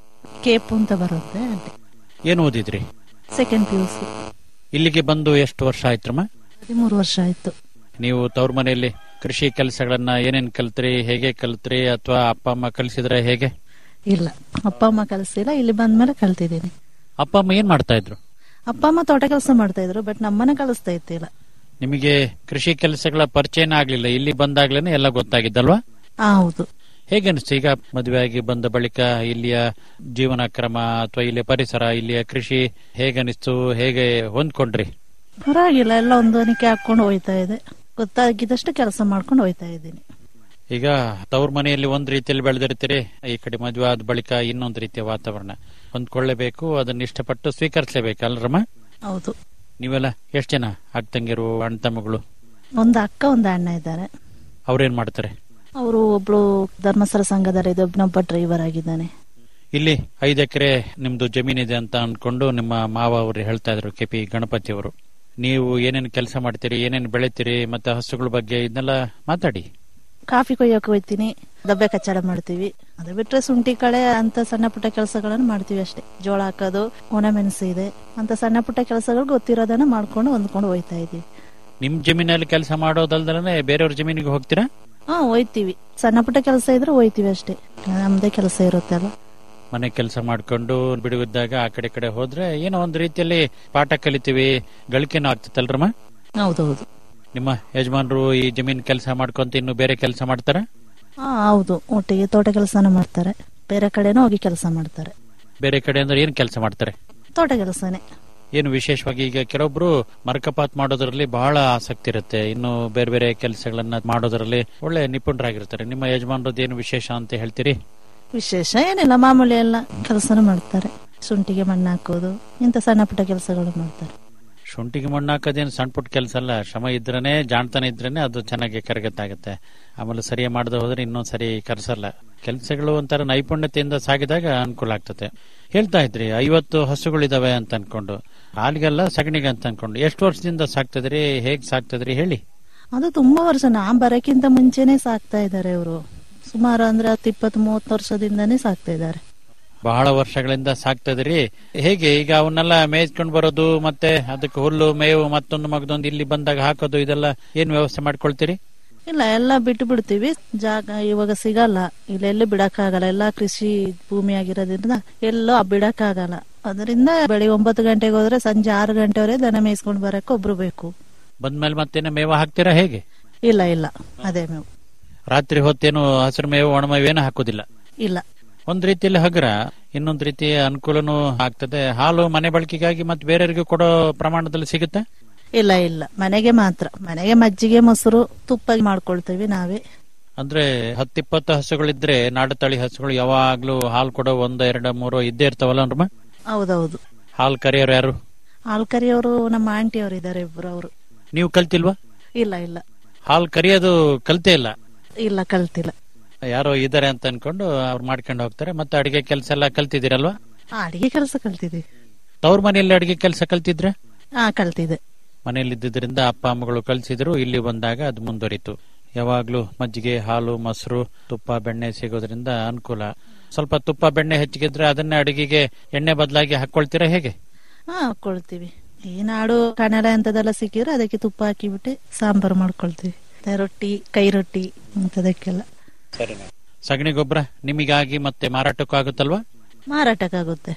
ಕೇಪು ಅಂತ ಬರುತ್ತೆ ಅಲ್ಲಿ ಏನು ಓದಿದ್ರಿ ಸೆಕೆಂಡ್ ಪಿ ಯು ಸಿ ಇಲ್ಲಿಗೆ ಬಂದು ಎಷ್ಟು ವರ್ಷ ಆಯ್ತ್ರಮ್ಮ ಹದಿಮೂರು ವರ್ಷ ಆಯ್ತು ನೀವು ತವ್ರ ಮನೆಯಲ್ಲಿ ಕೃಷಿ ಕೆಲಸಗಳನ್ನ ಏನೇನ್ ಕಲ್ತ್ರಿ ಹೇಗೆ ಕಲ್ತ್ರಿ ಅಥವಾ ಅಪ್ಪ ಅಮ್ಮ ಕಲಿಸಿದ್ರೆ ಹೇಗೆ ಇಲ್ಲ ಅಪ್ಪ ಅಮ್ಮ ಕಲಿಸಿಲ್ಲ ಇಲ್ಲಿ ಬಂದ್ಮೇಲೆ ಕಲ್ತಿದ್ದೀನಿ ಅಪ್ಪ ಅಮ್ಮ ಏನ್ ಮಾಡ್ತಾ ಇದ್ರು ಅಪ್ಪ ಅಮ್ಮ ತೋಟ ಕೆಲಸ ಮಾಡ್ತಾ ಇದ್ರು ಬಟ್ ನಮ್ಮನ್ನ ಕಲಿಸ್ತಾ ಇತ್ತಿಲ್ಲ ನಿಮಗೆ ಕೃಷಿ ಕೆಲಸಗಳ ಪರಿಚಯನ ಆಗ್ಲಿಲ್ಲ ಇಲ್ಲಿ ಬಂದಾಗ್ಲೇನೆ ಎಲ್ಲ ಗೊತ್ತಾಗಿದ್ದಲ್ವಾ ಆ, ಹೌದು ಹೇಗೆ ಅನಿಸ್ತು ಈಗ ಮದುವೆ ಆಗಿ ಬಂದ ಬಳಿಕ ಇಲ್ಲಿಯ ಜೀವನ ಕ್ರಮ ಅಥವಾ ಇಲ್ಲಿಯ ಪರಿಸರ ಇಲ್ಲಿಯ ಕೃಷಿ ಹೇಗೆ ಅನಿಸ್ತು ಹೇಗೆ ಹೊಂದ್ಕೊಂಡ್ರಿ ಪರವಾಗಿಲ್ಲ ಎಲ್ಲ ಹೊಂದಾಣಿಕೆ ಹಾಕೊಂಡು ಹೋಯ್ತಾ ಇದೆ ಗೊತ್ತಾಗಿದ್ದಷ್ಟು ಕೆಲಸ ಮಾಡ್ಕೊಂಡು ಹೋಯ್ತಾ ಇದ್ದೀನಿ ಈಗ ತವ್ರ ಮನೆಯಲ್ಲಿ ಒಂದ್ ರೀತಿಯಲ್ಲಿ ಬೆಳೆದಿರ್ತೀರಿ ಈ ಕಡೆ ಮದುವೆ ಆದ ಬಳಿಕ ಇನ್ನೊಂದು ರೀತಿಯ ವಾತಾವರಣ ಹೊಂದ್ಕೊಳ್ಳೇಬೇಕು ಅದನ್ನ ಇಷ್ಟಪಟ್ಟು ಸ್ವೀಕರಿಸಲೇಬೇಕು ಅಲ್ರಮ್ಮ ಹೌದು ನೀವೆಲ್ಲ ಎಷ್ಟ್ ಜನ ಅಕ್ಕಂಗಿರು ಅಣ್ಣ ತಮ್ಮಗಳು ಒಂದು ಅಕ್ಕ ಒಂದು ಅಣ್ಣ ಇದ್ದಾರೆ ಅವ್ರೇನ್ ಮಾಡ್ತಾರೆ ಅವರು ಒಬ್ಳು ಧರ್ಮಸ್ಥಳ ಸಂಘದಲ್ಲಿ ಒಬ್ಬನೊಬ್ಬ ಡ್ರೈವರ್ ಆಗಿದ್ದಾನೆ ಇಲ್ಲಿ ಐದು ಎಕರೆ ನಿಮ್ದು ಜಮೀನಿದೆ ಅಂತ ಅನ್ಕೊಂಡು ನಿಮ್ಮ ಮಾವ ಅವರು ಹೇಳ್ತಾ ಇದ್ರು ಕೆ ಪಿ ಗಣಪತಿ ಅವರು ನೀವು ಏನೇನು ಕೆಲಸ ಮಾಡ್ತೀರಿ ಏನೇನು ಬೆಳಿತೀರಿ ಮತ್ತೆ ಹಸುಗಳ ಬಗ್ಗೆ ಇದನ್ನೆಲ್ಲ ಮಾತಾಡಿ ಕಾಫಿ ಕೊಯ್ಯೋಕೆ ಹೋಯ್ತೀನಿ ದಬ್ಬೆ ಕಚ್ಚಡ ಮಾಡ್ತೀವಿ ಅದು ಬಿಟ್ರೆ ಶುಂಠಿ ಕಳೆ ಅಂತ ಸಣ್ಣ ಪುಟ್ಟ ಕೆಲಸಗಳನ್ನು ಮಾಡ್ತೀವಿ ಅಷ್ಟೇ ಜೋಳ ಹಾಕೋದು ಒಣಮೆಣಸು ಇದೆ ಅಂತ ಸಣ್ಣ ಪುಟ್ಟ ಕೆಲಸಗಳು ಗೊತ್ತಿರೋದನ್ನ ಮಾಡ್ಕೊಂಡು ಹೊಂದ್ಕೊಂಡು ಹೋಯ್ತಾ ಇದೀವಿ ನಿಮ್ ಜಮೀನಲ್ಲಿ ಕೆಲಸ ಮಾಡೋದಲ್ದಲೇ ಬೇರೆಯವ್ರ ಜಮೀನಿಗೆ ಹೋಗ್ತೀರಾ ಹಾ ಹೋಯ್ತೀವಿ ಸಣ್ಣ ಪುಟ್ಟ ಕೆಲಸ ಇದ್ರೆ ಹೋಯ್ತೀವಿ ಅಷ್ಟೇ ನಮ್ದೇ ಕೆಲಸ ಇರುತ್ತೆ ಅಲ್ಲ ಮನೆ ಕೆಲಸ ಮಾಡ್ಕೊಂಡು ಬಿಡುವಿದ್ದಾಗ ಆ ಕಡೆ ಈ ಕಡೆ ಹೋದ್ರೆ ಏನೋ ಒಂದ್ ರೀತಿಯಲ್ಲಿ ಪಾಠ ಕಲಿತೀವಿ ಗಳಿಕೆನೂ ಆಗ್ತದಲ್ರಮ್ಮ ಹೌದೌದು ನಿಮ್ಮ ಯಜಮಾನ್ರು ಈ ಜಮೀನ್ ಕೆಲಸ ಮಾಡ್ಕೊಂತ ಇನ್ನು ಬೇರೆ ಕೆಲಸ ಮಾಡ್ತಾರ ಹಾ ಹೌದು ಒಟ್ಟಿಗೆ ತೋಟ ಕೆಲಸನ ಮಾಡ್ತಾರೆ ಬೇರೆ ಕಡೆನೂ ಹೋಗಿ ಕೆಲಸ ಮಾಡ್ತಾರೆ ಬೇರೆ ಕಡೆ ಅಂದ್ರೆ ಏನ್ ಕೆಲಸ ಮಾಡ್ತಾರೆ ತೋಟ ಕೆಲಸನೇ ಏನು ವಿಶೇಷವಾಗಿ ಈಗ ಕೆಲವೊಬ್ರು ಮರಕಪಾತ್ ಮಾಡೋದ್ರಲ್ಲಿ ಬಹಳ ಆಸಕ್ತಿ ಇರುತ್ತೆ ಇನ್ನು ಬೇರೆ ಬೇರೆ ಕೆಲಸಗಳನ್ನ ಮಾಡೋದ್ರಲ್ಲಿ ಒಳ್ಳೆ ನಿಪುಣರಾಗಿರ್ತಾರೆ ನಿಮ್ಮ ಯಜಮಾನ್ರದ್ದು ಏನು ವಿಶೇಷ ಅಂತ ಹೇಳ್ತೀರಿ ವಿಶೇಷ ಏನಿಲ್ಲ ಮಾಮೂಲಿ ಎಲ್ಲ ಕೆಲಸನೂ ಮಾಡ್ತಾರೆ ಶುಂಠಿಗೆ ಮಣ್ಣು ಹಾಕೋದು ಇಂಥ ಸಣ್ಣ ಪುಟ್ಟ ಕೆಲಸಗಳು ಮಾಡ್ತಾರೆ ಶುಂಠಿಗೆ ಮಣ್ಣು ಹಾಕೋದೇನು ಸಣ್ಣ ಪುಟ್ಟ ಕೆಲಸ ಅಲ್ಲ ಶ್ರಮ ಇದ್ರೇನೆ ಜಾಣತನ ಇದ್ರೇನೆ ಅದು ಚೆನ್ನಾಗಿ ಕರಗತ್ತಾಗುತ್ತೆ ಆಮೇಲೆ ಸರಿಯಾಗಿ ಮಾಡದೆ ಹೋದ್ರೆ ಇನ್ನೊಂದ್ ಸರಿ ಕರ್ಸಲ್ಲ ಕೆಲಸಗಳು ಒಂಥರ ನೈಪುಣ್ಯತೆಯಿಂದ ಸಾಗಿದಾಗ ಅನುಕೂಲ ಆಗ್ತದೆ ಹೇಳ್ತಾ ಇದ್ರಿ ಐವತ್ತು ಹಸುಗಳಿದಾವೆ ಅಂತ ಅನ್ಕೊಂಡು ಹಾಲಿಗೆಲ್ಲ ಸಗಣಿಗೆ ಅಂತ ಅನ್ಕೊಂಡು ಎಷ್ಟು ವರ್ಷದಿಂದ ಸಾಕ್ತದ್ರಿ ಹೇಗ್ ಸಾಕ್ತದ್ರಿ ಹೇಳಿ ಅದು ತುಂಬಾ ವರ್ಷ ನಾ ಬರಕ್ಕಿಂತ ಮುಂಚೆನೆ ಸಾಕ್ತಾ ಇದ್ದಾರೆ ಇವರು ಸುಮಾರು ಅಂದ್ರೆ ಹತ್ತು ಇಪ್ಪತ್ತು ಮೂವತ್ತು ವರ್ಷದಿಂದಾನೇ ಸಾಕ್ತಾ ಇದ್ದಾರೆ ಬಹಳ ವರ್ಷಗಳಿಂದ ಸಾಕ್ತದ್ರಿ ಹೇಗೆ ಈಗ ಅವನ್ನೆಲ್ಲ ಮೇಯ್ಸ್ಕೊಂಡ್ ಬರೋದು ಮತ್ತೆ ಅದಕ್ಕೆ ಹುಲ್ಲು ಮೇವು ಮತ್ತೊಂದು ಮಗದೊಂದು ಇಲ್ಲಿ ಬಂದಾಗ ಹಾಕೋದು ಇದೆಲ್ಲ ಏನ್ ವ್ಯವಸ್ಥೆ ಮಾಡ್ಕೊಳ್ತೀರಿ ಇಲ್ಲ ಎಲ್ಲ ಬಿಟ್ಟು ಬಿಡ್ತೀವಿ ಜಾಗ ಇವಾಗ ಸಿಗಲ್ಲ ಇಲ್ಲೆಲ್ಲೂ ಬಿಡಕ್ಕಾಗಲ್ಲ ಎಲ್ಲ ಕೃಷಿ ಭೂಮಿ ಆಗಿರೋದ್ರಿಂದ ಎಲ್ಲೋ ಬಿಡಕ್ಕಾಗಲ್ಲ ಅದರಿಂದ ಬೆಳಿಗ್ಗೆ ಒಂಬತ್ತು ಗಂಟೆಗೆ ಹೋದ್ರೆ ಸಂಜೆ ಆರು ಗಂಟೆವರೆಗೆ ದನ ಮೇಯಿಸ್ಕೊಂಡು ಬರಕ್ಕೆ ಒಬ್ರು ಬೇಕು ಬಂದ್ಮೇಲೆ ಮತ್ತೇನು ಮೇವ ಹಾಕ್ತೀರಾ ಹೇಗೆ ಇಲ್ಲ ಇಲ್ಲ ಅದೇ ಮೇವು ರಾತ್ರಿ ಹೊತ್ತೇನು ಹಸಿರು ಮೇವು ಒಣಮೇವು ಏನು ಹಾಕೋದಿಲ್ಲ ಇಲ್ಲ ಒಂದ್ ರೀತಿಯಲ್ಲಿ ಹಗುರ ಇನ್ನೊಂದ್ ರೀತಿಯ ಅನುಕೂಲನೂ ಆಗ್ತದೆ ಹಾಲು ಮನೆ ಬಳಕೆಗಾಗಿ ಮತ್ತೆ ಬೇರೆಯವರಿಗೂ ಕೊಡೋ ಪ್ರಮಾಣದಲ್ಲಿ ಸಿಗುತ್ತೆ ಇಲ್ಲ ಇಲ್ಲ ಮನೆಗೆ ಮಾತ್ರ ಮನೆಗೆ ಮಜ್ಜಿಗೆ ಮೊಸರು ತುಪ್ಪ ಮಾಡ್ಕೊಳ್ತೀವಿ ನಾವೇ ಅಂದ್ರೆ ಹತ್ತಿಪ್ಪತ್ತು ಹಸುಗಳಿದ್ರೆ ನಾಡು ತಳಿ ಹಸುಗಳು ಯಾವಾಗ್ಲೂ ಹಾಲು ಕೊಡೋ ಒಂದ್ ಎರಡು ಮೂರು ಇದ್ದೇ ಇರ್ತಾವಲ್ಲ ಅನ್ರಮ್ಮ ಹೌದೌದು ಹಾಲು ಕರಿಯೋರು ಯಾರು ಹಾಲ್ ಕರಿಯವರು ನಮ್ಮ ಆಂಟಿ ಅವರು ಇದ್ದಾರೆ ಇಬ್ರು ಅವರು ನೀವು ಕಲ್ತಿಲ್ವಾ ಇಲ್ಲ ಇಲ್ಲ ಹಾಲು ಕರಿಯೋದು ಕಲ್ತೇ ಇಲ್ಲ ಇಲ್ಲ ಕಲ್ತಿಲ್ಲ ಯಾರೋ ಇದಾರೆ ಅಂತ ಅನ್ಕೊಂಡು ಅವ್ರು ಮಾಡ್ಕೊಂಡು ಹೋಗ್ತಾರೆ ಮತ್ತೆ ಅಡಿಗೆ ಕೆಲಸ ಎಲ್ಲ ಕಲ್ತಿದ್ದೀರಲ್ವಾ ಆ, ಅಡಿಗೆ ಕೆಲಸ ಕಲ್ತಿದ್ವಿ ತವ್ರ ಮನೆಯಲ್ಲಿ ಅಡಿಗೆ ಕೆಲಸ ಕಲ್ತಿದ್ರೆ ಹಾ ಕಲ್ತಿದೆ ಮನೆಯಲ್ಲಿ ಇದ್ದಿದ್ರಿಂದ ಅಪ್ಪ ಅಮ್ಮಗಳು ಕಲ್ಸಿದ್ರು ಇಲ್ಲಿ ಬಂದಾಗ ಅದು ಮುಂದುವರಿತು ಯಾವಾಗ್ಲೂ ಮಜ್ಜಿಗೆ ಹಾಲು ಮೊಸರು ತುಪ್ಪ ಬೆಣ್ಣೆ ಸಿಗೋದ್ರಿಂದ ಅನುಕೂಲ ಸ್ವಲ್ಪ ತುಪ್ಪ ಬೆಣ್ಣೆ ಹೆಚ್ಚಿಗಿದ್ರೆ ಅದನ್ನೇ ಅಡಿಗೆಗೆ ಎಣ್ಣೆ ಬದಲಾಗಿ ಹಾಕೊಳ್ತೀರಾ ಹೇಗೆ ಹಾ ಹಾಕೊಳ್ತೀವಿ ಈ ನಾಡು ಕನ್ನಡ ಅಂತದೆಲ್ಲ ಸಿಕ್ಕಿದ್ರೆ ಅದಕ್ಕೆ ತುಪ್ಪ ಹಾಕಿಬಿಟ್ಟು ಸಾಂಬಾರು ಮಾಡ್ಕೊಳ್ತೀವಿ ಮತ್ತೆ ರೊಟ್ಟಿ ಕೈ ರೊಟ್ಟಿ ಅಂತದಕ್ಕೆಲ್ಲ ಸರಿ ಸಗಣಿ ಗೊಬ್ಬರ ನಿಮಗಾಗಿ ಮತ್ತೆ ಮಾರಾಟಕ್ಕೂ ಆಗುತ್ತಲ್ವಾ ಮಾರಾಟಕ್ಕಾಗುತ್ತೆ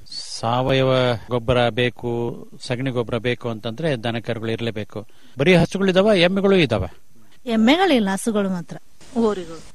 ಸಾವಯವ ಗೊಬ್ಬರ ಬೇಕು ಸಗಣಿ ಗೊಬ್ಬರ ಬೇಕು ಅಂತಂದ್ರೆ ದನಕರುಗಳು ಇರಲೇಬೇಕು ಬರೀ ಹಸುಗಳಿದಾವ ಎಮ್ಮೆಗಳು ಇದಾವ ಎಮ್ಮೆಗಳಿಲ್ಲ ಹಸುಗಳು ಮಾತ್ರ ಓರಿಗಳು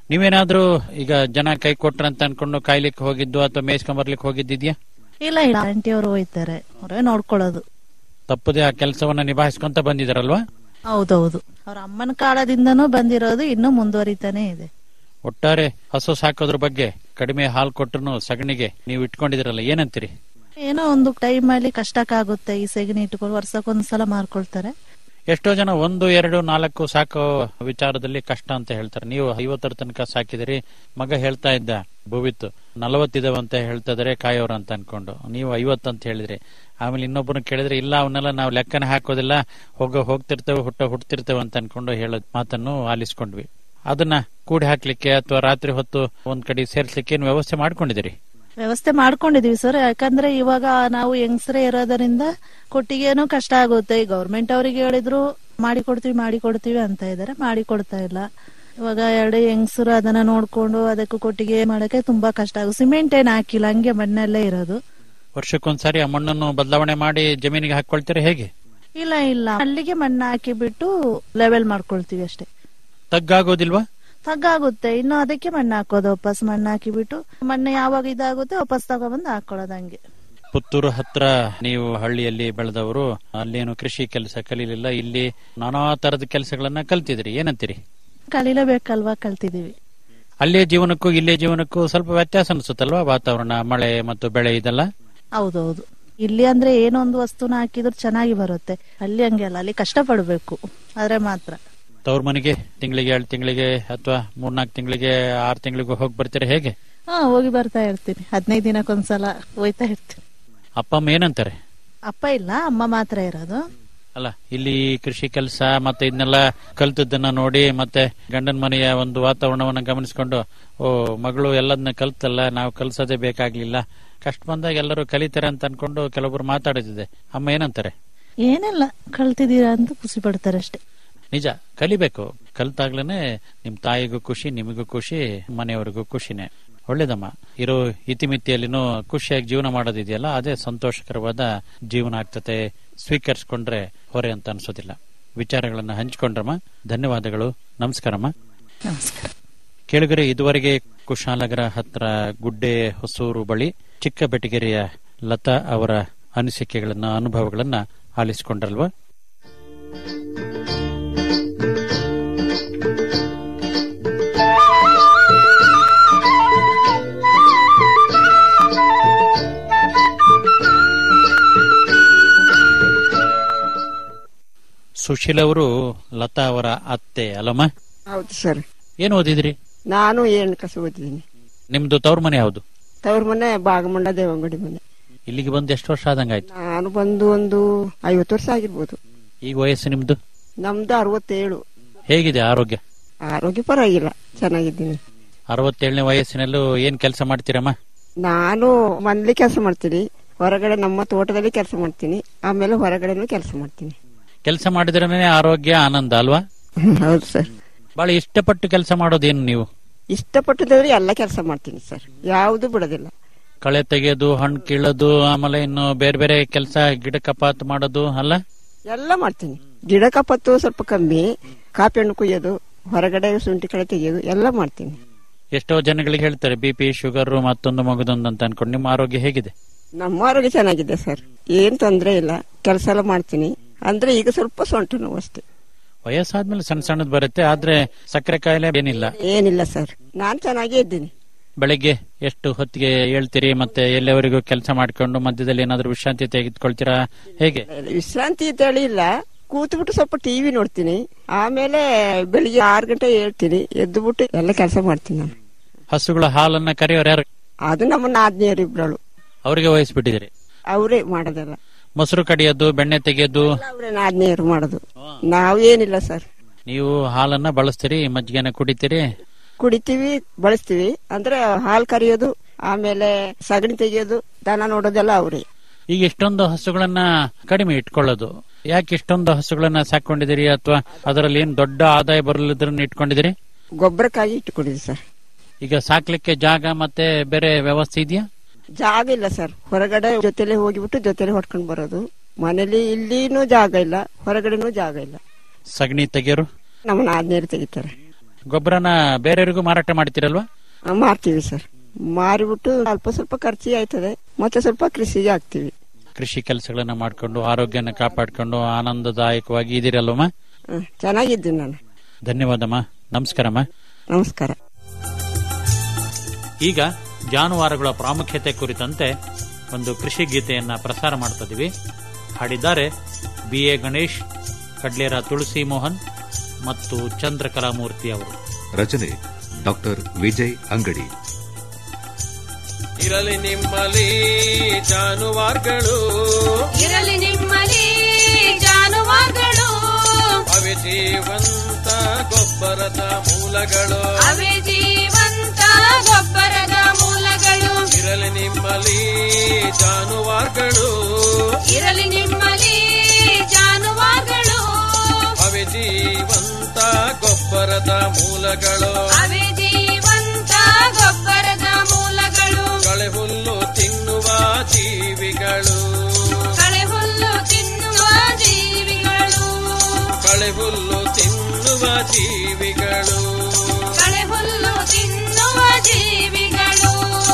ನೀವೇನಾದ್ರೂ ಈಗ ಜನ ಕೈ ಕೊಟ್ರಂತ ಅನ್ಕೊಂಡು ಕಾಯ್ಲಿಕ್ಕೆ ಹೋಗಿದ್ದು ಅಥವಾ ಮೇಯ್ಸ್ಕೊಂಬರ್ಲಿಕ್ಕೆ ಹೋಗಿದ್ದಿದ್ಯಾ ಇಲ್ಲ ಇಲ್ಲ ಆಂಟಿ ಅವರು ಹೋಯ್ತಾರೆ ಅವರೇ ನೋಡ್ಕೊಳ್ಳೋದು ತಪ್ಪದೆ ಆ ಕೆಲಸವನ್ನ ನಿಭಾಯಿಸ್ಕೊಂತ ಬಂದಿದಾರಲ್ವಾ ಹೌದೌದು ಅವ್ರ ಅಮ್ಮನ ಕಾಲದಿಂದನೂ ಬಂದಿರೋದು ಇನ್ನೂ ಮುಂದುವರಿತಾನೆ ಇದೆ ಒಟ್ಟಾರೆ ಹಸು ಸಾಕೋದ್ರ ಬಗ್ಗೆ ಕಡಿಮೆ ಹಾಲು ಕೊಟ್ಟರು ಸಗಣಿಗೆ ನೀವು ಇಟ್ಕೊಂಡಿದಿರಲ್ಲ ಏನಂತೀರಿ ಏನೋ ಒಂದು ಟೈಮ್ ಅಲ್ಲಿ ಕಷ್ಟಕ್ಕಾಗುತ್ತೆ ಈ ಸೆಗಣಿ ಇಟ್ಕೊಂಡು ವರ್ಷಕ್ಕೊಂದ್ಸಲ ಮಾರ್ಕೊಳ್ತಾರೆ ಎಷ್ಟೋ ಜನ ಒಂದು ಎರಡು ನಾಲ್ಕು ಸಾಕೋ ವಿಚಾರದಲ್ಲಿ ಕಷ್ಟ ಅಂತ ಹೇಳ್ತಾರೆ ನೀವು ಐವತ್ತರ ತನಕ ಸಾಕಿದಿರಿ ಮಗ ಹೇಳ್ತಾ ಇದ್ದ ಭುವಿತ್ತು ನಲವತ್ತಿದಾವ ಅಂತ ಹೇಳ್ತಾ ಇದಾರೆ ಕಾಯೋರು ಅಂತ ಅನ್ಕೊಂಡು ನೀವು ಐವತ್ತು ಅಂತ ಹೇಳಿದ್ರಿ ಆಮೇಲೆ ಇನ್ನೊಬ್ಬರು ಕೇಳಿದ್ರೆ ಇಲ್ಲ ಅವನ್ನೆಲ್ಲ ನಾವು ಲೆಕ್ಕನ ಹಾಕೋದಿಲ್ಲ ಹೋಗೋ ಹೋಗ್ತಿರ್ತೇವೆ ಹುಟ್ಟ ಹುಟ್ತಿರ್ತೇವೆ ಅಂತ ಅನ್ಕೊಂಡು ಹೇಳೋ ಮಾತನ್ನು ಆಲಿಸ್ಕೊಂಡ್ವಿ ಅದನ್ನ ಕೂಡಿ ಹಾಕ್ಲಿಕ್ಕೆ ಅಥವಾ ರಾತ್ರಿ ಹೊತ್ತು ಒಂದ್ ಕಡೆ ಸೇರ್ಸ್ಲಿಕ್ಕೆ ಏನು ವ್ಯವಸ್ಥೆ ಮಾಡ್ಕೊಂಡಿದ್ದೀರಿ ವ್ಯವಸ್ಥೆ ಮಾಡ್ಕೊಂಡಿದೀವಿ ಸರ್ ಯಾಕಂದ್ರೆ ಇವಾಗ ನಾವು ಹೆಂಗಸರೇ ಇರೋದರಿಂದ ಕೊಟ್ಟಿಗೆನೂ ಕಷ್ಟ ಆಗುತ್ತೆ ಗೌರ್ಮೆಂಟ್ ಅವರಿಗೆ ಹೇಳಿದ್ರು ಮಾಡಿ ಕೊಡ್ತೀವಿ ಮಾಡಿ ಕೊಡ್ತೀವಿ ಅಂತ ಇದಾರೆ ಮಾಡಿ ಕೊಡ್ತಾ ಇಲ್ಲ ಇವಾಗ ಎರಡು ಹೆಂಗಸರು ಅದನ್ನ ನೋಡ್ಕೊಂಡು ಅದಕ್ಕೂ ಕೊಟ್ಟಿಗೆ ಮಾಡಕ್ಕೆ ತುಂಬಾ ಕಷ್ಟ ಆಗುತ್ತೆ ಸಿಮೆಂಟ್ ಏನ್ ಹಾಕಿಲ್ಲ ಹಂಗೆ ಮಣ್ಣಲ್ಲೇ ಇರೋದು ವರ್ಷಕ್ಕೊಂದ್ಸಾರಿ ಆ ಮಣ್ಣನ್ನು ಬದಲಾವಣೆ ಮಾಡಿ ಜಮೀನಿಗೆ ಹಾಕೊಳ್ತೀರಾ ಹೇಗೆ ಇಲ್ಲ ಇಲ್ಲ ಅಲ್ಲಿಗೆ ಮಣ್ಣು ಹಾಕಿ ಬಿಟ್ಟು ಲೆವೆಲ್ ಮಾಡ್ಕೊಳ್ತೀವಿ ಅಷ್ಟೇ ತಗ್ಗಾಗೋದಿಲ್ವಾ ತಗ್ಗಾಗುತ್ತೆ ಇನ್ನು ಅದಕ್ಕೆ ಮಣ್ಣು ಹಾಕೋದು ವಾಪಸ್ ಮಣ್ಣು ಹಾಕಿಬಿಟ್ಟು ಮಣ್ಣು ಯಾವಾಗ ಇದಾಗುತ್ತೆ ವಾಪಸ್ ತಗೊಬಂದು ಹಾಕೊಳ್ಳೋದು ಹಂಗೆ ಪುತ್ತೂರು ಹತ್ರ ನೀವು ಹಳ್ಳಿಯಲ್ಲಿ ಬೆಳೆದವರು ಅಲ್ಲೇನು ಕೃಷಿ ಕೆಲಸ ಕಲೀಲಿಲ್ಲ ಇಲ್ಲಿ ನಾನಾ ತರದ ಕೆಲಸಗಳನ್ನ ಕಲ್ತಿದ್ರಿ ಏನಂತೀರಿ ಕಲೀಲೇಬೇಕಲ್ವಾ ಕಲ್ತಿದೀವಿ ಅಲ್ಲೇ ಜೀವನಕ್ಕೂ ಇಲ್ಲೇ ಜೀವನಕ್ಕೂ ಸ್ವಲ್ಪ ವ್ಯತ್ಯಾಸ ಅನ್ಸುತ್ತಲ್ವಾ ವಾತಾವರಣ ಮಳೆ ಮತ್ತು ಬೆಳೆ ಇದೆಲ್ಲ ಹೌದೌದು ಇಲ್ಲಿ ಅಂದ್ರೆ ಏನೋ ಒಂದು ವಸ್ತುನ ಹಾಕಿದ್ರು ಚೆನ್ನಾಗಿ ಬರುತ್ತೆ ಅಲ್ಲಿ ಹಂಗೆ ಅಲ್ಲ ಅಲ್ಲಿ ಕಷ್ಟ ಪಡ್ಬೇಕು ಆದ್ರೆ ಮಾತ್ರ ತವ್ರ ಮನೆಗೆ ತಿಂಗಳಿಗೆ ಎರಡು ತಿಂಗಳಿಗೆ ಅಥವಾ ಮೂರ್ನಾಲ್ಕು ತಿಂಗಳಿಗೆ ಆರು ತಿಂಗಳಿಗೆ ಹೋಗಿ ಬರ್ತೀರಾ ಹೇಗೆ ಹಾ ಹೋಗಿ ಬರ್ತಾ ಇರ್ತೀನಿ ಹದಿನೈದು ದಿನಕ್ಕೊಂದ್ಸಲ ಹೋಯ್ತಾ ಇರ್ತೀನಿ ಅಪ್ಪ ಅಮ್ಮ ಏನಂತಾರೆ ಅಪ್ಪ ಇಲ್ಲ ಅಮ್ಮ ಮಾತ್ರ ಇರೋದು ಅಲ್ಲ ಇಲ್ಲಿ ಕೃಷಿ ಕೆಲಸ ಮತ್ತೆ ಇದನ್ನೆಲ್ಲ ಕಲ್ತದ್ದನ್ನ ನೋಡಿ ಮತ್ತೆ ಗಂಡನ ಮನೆಯ ಒಂದು ವಾತಾವರಣವನ್ನ ಗಮನಿಸಿಕೊಂಡು ಓ ಮಗಳು ಎಲ್ಲದನ್ನ ಕಲ್ತಲ್ಲ ನಾವು ಕಲ್ಸೋದೇ ಬೇಕಾಗ್ಲಿಲ್ಲ ಕಷ್ಟ ಬಂದಾಗ ಎಲ್ಲರೂ ಕಲಿತಾರೆ ಅಂತ ಅನ್ಕೊಂಡು ಕೆಲವೊಬ್ರು ಮಾತಾಡುತ್ತಿದೆ ಅಮ್ಮ ಏನಂತಾರೆ ಏನಿಲ್ಲ ಕಲ್ತಿದ್ದೀರಾ ಅಂತ ಖುಷಿ ಪಡ್ತಾರೆ ಅಷ್ಟೇ ನಿಜ ಕಲಿಬೇಕು ಕಲ್ತಾಗ್ಲೇನೆ ನಿಮ್ ತಾಯಿಗೂ ಖುಷಿ ನಿಮಗೂ ಖುಷಿ ಮನೆಯವರಿಗೂ ಖುಷಿನೇ ಒಳ್ಳೇದಮ್ಮ ಇರೋ ಇತಿಮಿತಿಯಲ್ಲಿನೂ ಖುಷಿಯಾಗಿ ಜೀವನ ಮಾಡೋದಿದೆಯಲ್ಲ ಅದೇ ಸಂತೋಷಕರವಾದ ಜೀವನ ಆಗ್ತತೆ ಸ್ವೀಕರಿಸ್ಕೊಂಡ್ರೆ ಹೊರೆ ಅಂತ ಅನ್ಸೋದಿಲ್ಲ ವಿಚಾರಗಳನ್ನ ಹಂಚಿಕೊಂಡ್ರಮ್ಮ ಧನ್ಯವಾದಗಳು ನಮಸ್ಕಾರಮ್ಮ ನಮಸ್ಕಾರ ಕೇಳುಗರೆ ಇದುವರೆಗೆ ಕುಶಾಲನಗರ ಹತ್ರ ಗುಡ್ಡೆ ಹೊಸೂರು ಬಳಿ ಚಿಕ್ಕ ಬೆಟಗೆರೆಯ ಲತಾ ಅವರ ಅನಿಸಿಕೆಗಳನ್ನ ಅನುಭವಗಳನ್ನ ಆಲಿಸಿಕೊಂಡ್ರಲ್ವಾ ಸುಶೀಲ್ ಅವರು ಲತಾ ಅವರ ಅತ್ತೆ ಅಲ್ಲಮ್ಮ ಹೌದು ಸರ್ ಏನ್ ಓದಿದ್ರಿ ನಾನು ಏಳು ಕಸ ಓದಿದ್ದೀನಿ ನಿಮ್ದು ತವ್ರ ಮನೆ ಯಾವ್ದು ತವ್ರ ಮನೆ ಬಾಗಮಂಡ ದೇವಂಗಡಿ ಮನೆ ಇಲ್ಲಿಗೆ ಬಂದು ಎಷ್ಟು ವರ್ಷ ಆದಂಗಾಯ್ತು ನಾನು ಬಂದು ಒಂದು ಐವತ್ತು ವರ್ಷ ಆಗಿರ್ಬೋದು ಈಗ ವಯಸ್ಸು ನಿಮ್ದು ನಮ್ದು ಅರವತ್ತೇಳು ಹೇಗಿದೆ ಆರೋಗ್ಯ ಆರೋಗ್ಯ ಪರವಾಗಿಲ್ಲ ಚೆನ್ನಾಗಿದ್ದೀನಿ ಅರವತ್ತೇಳನೇ ವಯಸ್ಸಿನಲ್ಲೂ ಏನ್ ಕೆಲಸ ಮಾಡ್ತೀರಮ್ಮ ನಾನು ಮನೇಲಿ ಕೆಲಸ ಮಾಡ್ತೀನಿ ಹೊರಗಡೆ ನಮ್ಮ ತೋಟದಲ್ಲಿ ಕೆಲಸ ಮಾಡ್ತೀನಿ ಆಮೇಲೆ ಹೊರಗಡೆನೂ ಕೆಲಸ ಮಾಡ್ತೀನಿ ಕೆಲಸ ಮಾಡಿದ್ರೇನೆ ಆರೋಗ್ಯ ಆನಂದ ಅಲ್ವಾ ಹೌದು ಸರ್ ಬಹಳ ಇಷ್ಟಪಟ್ಟು ಕೆಲಸ ಮಾಡೋದೇನು ನೀವು ಇಷ್ಟಪಟ್ಟಿದ್ರೆ ಎಲ್ಲ ಕೆಲಸ ಮಾಡ್ತೀನಿ ಸರ್ ಯಾವುದು ಬಿಡೋದಿಲ್ಲ ಕಳೆ ತೆಗೆಯೋದು ಹಣ್ಣು ಕೀಳೋದು ಆಮೇಲೆ ಇನ್ನು ಬೇರೆ ಬೇರೆ ಕೆಲಸ ಗಿಡ ಕಪಾತ್ ಮಾಡೋದು ಅಲ್ಲ ಎಲ್ಲ ಮಾಡ್ತೀನಿ ಗಿಡ ಕಪ್ಪತ್ತು ಸ್ವಲ್ಪ ಕಮ್ಮಿ ಕಾಪಿ ಹಣ್ಣು ಕುಯ್ಯೋದು ಹೊರಗಡೆ ಶುಂಠಿ ಕಳೆ ತೆಗೆಯೋದು ಎಲ್ಲ ಮಾಡ್ತೀನಿ ಎಷ್ಟೋ ಜನಗಳಿಗೆ ಹೇಳ್ತಾರೆ ಬಿ ಪಿ ಶುಗರ್ ಮತ್ತೊಂದು ಮಗದೊಂದು ಅಂತ ಅನ್ಕೊಂಡು ನಿಮ್ಮ ಆರೋಗ್ಯ ಹೇಗಿದೆ ನಮ್ಮ ಆರೋಗ್ಯ ಚೆನ್ನಾಗಿದೆ ಸರ್ ಏನ್ ತೊಂದ್ರೆ ಇಲ್ಲ ಕೆಲಸ ಎಲ್ಲ ಮಾಡ್ತೀನಿ ಅಂದ್ರೆ ಈಗ ಸ್ವಲ್ಪ ಸೊಂಟ ನೋವು ಅಷ್ಟೇ ವಯಸ್ಸಾದ್ಮೇಲೆ ಸಣ್ಣ ಸಣ್ಣದ್ ಬರುತ್ತೆ ಆದ್ರೆ ಸಕ್ಕರೆ ಕಾಯಿಲೆ ಏನಿಲ್ಲ ಏನಿಲ್ಲ ಸರ್ ನಾನ್ ಚೆನ್ನಾಗೇ ಇದ್ದೀನಿ ಬೆಳಿಗ್ಗೆ ಎಷ್ಟು ಹೊತ್ತಿಗೆ ಹೇಳ್ತೀರಿ ಮತ್ತೆ ಎಲ್ಲಿವರೆಗೂ ಕೆಲಸ ಮಾಡ್ಕೊಂಡು ಮಧ್ಯದಲ್ಲಿ ಏನಾದ್ರೂ ವಿಶ್ರಾಂತಿ ತೆಗೆದುಕೊಳ್ತೀರಾ ಹೇಗೆ ವಿಶ್ರಾಂತಿ ಅಂತ ಹೇಳಿ ಇಲ್ಲ ಕೂತ್ಬಿಟ್ಟು ಸ್ವಲ್ಪ ಟಿವಿ ನೋಡ್ತೀನಿ ಆಮೇಲೆ ಬೆಳಿಗ್ಗೆ ಆರು ಗಂಟೆ ಹೇಳ್ತೀನಿ ಎದ್ದು ಬಿಟ್ಟು ಎಲ್ಲ ಕೆಲಸ ಮಾಡ್ತೀನಿ ನಾನು ಹಸುಗಳ ಹಾಲನ್ನ ಕರೆಯೋರು ಯಾರು ಅದು ನಮ್ಮ ನಾದ್ನಿಯರು ಇಬ್ರಳು ಅವರಿಗೆ ವಹಿಸ್ಬಿಟ್ಟಿದ್ದೀರಿ ಅವರೇ ಮಾಡೋದೆಲ್ಲ ಮೊಸರು ಕಡಿಯೋದು ಬೆಣ್ಣೆ ತೆಗೆಯೋದು ಅವರೇ ನಾದ್ನಿಯರು ಮಾಡೋದು ನಾವು ಏನಿಲ್ಲ ಸರ್ ನೀವು ಹಾಲನ್ನ ಬಳಸ್ತೀರಿ ಮಜ್ಜಿಗೆನ ಕುಡಿತೀರಿ ಕುಡಿತೀವಿ ಬಳಸ್ತೀವಿ ಅಂದ್ರೆ ಹಾಲು ಕರಿಯೋದು ಆಮೇಲೆ ಸಗಣಿ ತೆಗೆಯೋದು ದನ ನೋಡೋದೆಲ್ಲ ಅವರೇ ಈಗ ಇಷ್ಟೊಂದು ಹಸುಗಳನ್ನ ಕಡಿಮೆ ಇಟ್ಕೊಳ್ಳೋದು ಯಾಕೆ ಇಷ್ಟೊಂದು ಹಸುಗಳನ್ನ ಸಾಕೊಂಡಿದ್ದೀರಿ ಅಥವಾ ಅದರಲ್ಲಿ ಏನ್ ದೊಡ್ಡ ಆದಾಯ ಬರಲಿದ್ರನ್ನ ಇಟ್ಕೊಂಡಿದ್ದೀರಿ ಗೊಬ್ಬರಕ್ಕಾಗಿ ಇಟ್ಟುಕೊಂಡಿದ್ವಿ ಸರ್ ಈಗ ಸಾಕ್ಲಿಕ್ಕೆ ಜಾಗ ಮತ್ತೆ ಬೇರೆ ವ್ಯವಸ್ಥೆ ಇದೆಯಾ ಜಾಗ ಇಲ್ಲ ಸರ್ ಹೊರಗಡೆ ಜೊತೆಲೆ ಹೋಗಿಬಿಟ್ಟು ಜೊತೆಲೆ ಹೊಡ್ಕೊಂಡು ಬರೋದು ಮನೇಲಿ ಇಲ್ಲಿನೂ ಜಾಗ ಇಲ್ಲ ಹೊರಗಡೆನೂ ಜಾಗ ಇಲ್ಲ ಸಗಣಿ ತೆಗೆಯೋರು ನಮ್ಮ ನಾದ್ನೇರು ತೆಗಿತಾರೆ ಗೊಬ್ಬರನ ಬೇರೆಯವರಿಗೂ ಮಾರಾಟ ಮಾಡ್ತೀರಲ್ವಾ ಆ, ಮಾರ್ತೀವಿ ಸರ್ ಮಾರಿಬಿಟ್ಟು ಅಲ್ಪ ಸ್ವಲ್ಪ ಖರ್ಚಿಗೆ ಆಯ್ತದೆ ಮತ್ತೆ ಸ್ವಲ್ಪ ಕೃಷಿಗೆ ಹಾಕ್ತಿವಿ ಕೃಷಿ ಕೆಲಸಗಳನ್ನ ಮಾಡ್ಕೊಂಡು ಆರೋಗ್ಯನ ಕಾಪಾಡ್ಕೊಂಡು ಆನಂದದಾಯಕವಾಗಿ ಇದೀರಲ್ವಮ್ಮ ಹ್ಮ್, ಚೆನ್ನಾಗಿದ್ದೀನಿ ನಾನು ಧನ್ಯವಾದಮ್ಮ ನಮಸ್ಕಾರಮ್ಮ ನಮಸ್ಕಾರ ಈಗ ಜಾನುವಾರುಗಳ ಪ್ರಾಮುಖ್ಯತೆ ಕುರಿತಂತೆ ಒಂದು ಕೃಷಿ ಗೀತೆಯನ್ನ ಪ್ರಸಾರ ಮಾಡ್ತಿದ್ದೀವಿ ಹಾಡಿದ್ದಾರೆ ಬಿ ಎ ಗಣೇಶ್ ಕಡ್ಲೇರ ತುಳಸಿ ಮೋಹನ್ ಮತ್ತು ಚಂದ್ರಕಲಾಮೂರ್ತಿ ಅವರು ರಚನೆ ಡಾಕ್ಟರ್ ವಿಜಯ್ ಅಂಗಡಿ ಇರಲಿ ನಿಮ್ಮಲ್ಲಿ ಜಾನುವಾರುಗಳು ಇರಲಿ ನಿಮ್ಮಲ್ಲಿ ಜಾನುವಾರುಗಳು ಅವೆ ಜೀವಂತ ಗೊಬ್ಬರದ ಮೂಲಗಳು ಅವೇ ಜೀವಂತ ಗೊಬ್ಬರದ ಮೂಲಗಳು ಇರಲಿ ನಿಮ್ಮಲ್ಲಿ ಜಾನುವಾರುಗಳು ಇರಲಿ ನಿಮ್ಮಲ್ಲಿ ಜಾನುವಾರುಗಳು ಅವೆ ಜೀವಂತ ಗೊಬ್ಬರದ ಮೂಲಗಳು ಅವೇ ಜೀವಂತ ಗೊಬ್ಬರದ ಮೂಲಗಳು ಕಳೆ ಹುಲ್ಲು ತಿನ್ನುವ ಜೀವಿಗಳು ಕಳೆ ಹುಲ್ಲು ತಿನ್ನುವ ಜೀವಿಗಳು ಕಳೆ ಹುಲ್ಲು ತಿನ್ನುವ ಜೀವಿಗಳು ಕಳೆ ಹುಲ್ಲು ತಿನ್ನುವ ಜೀವಿಗಳು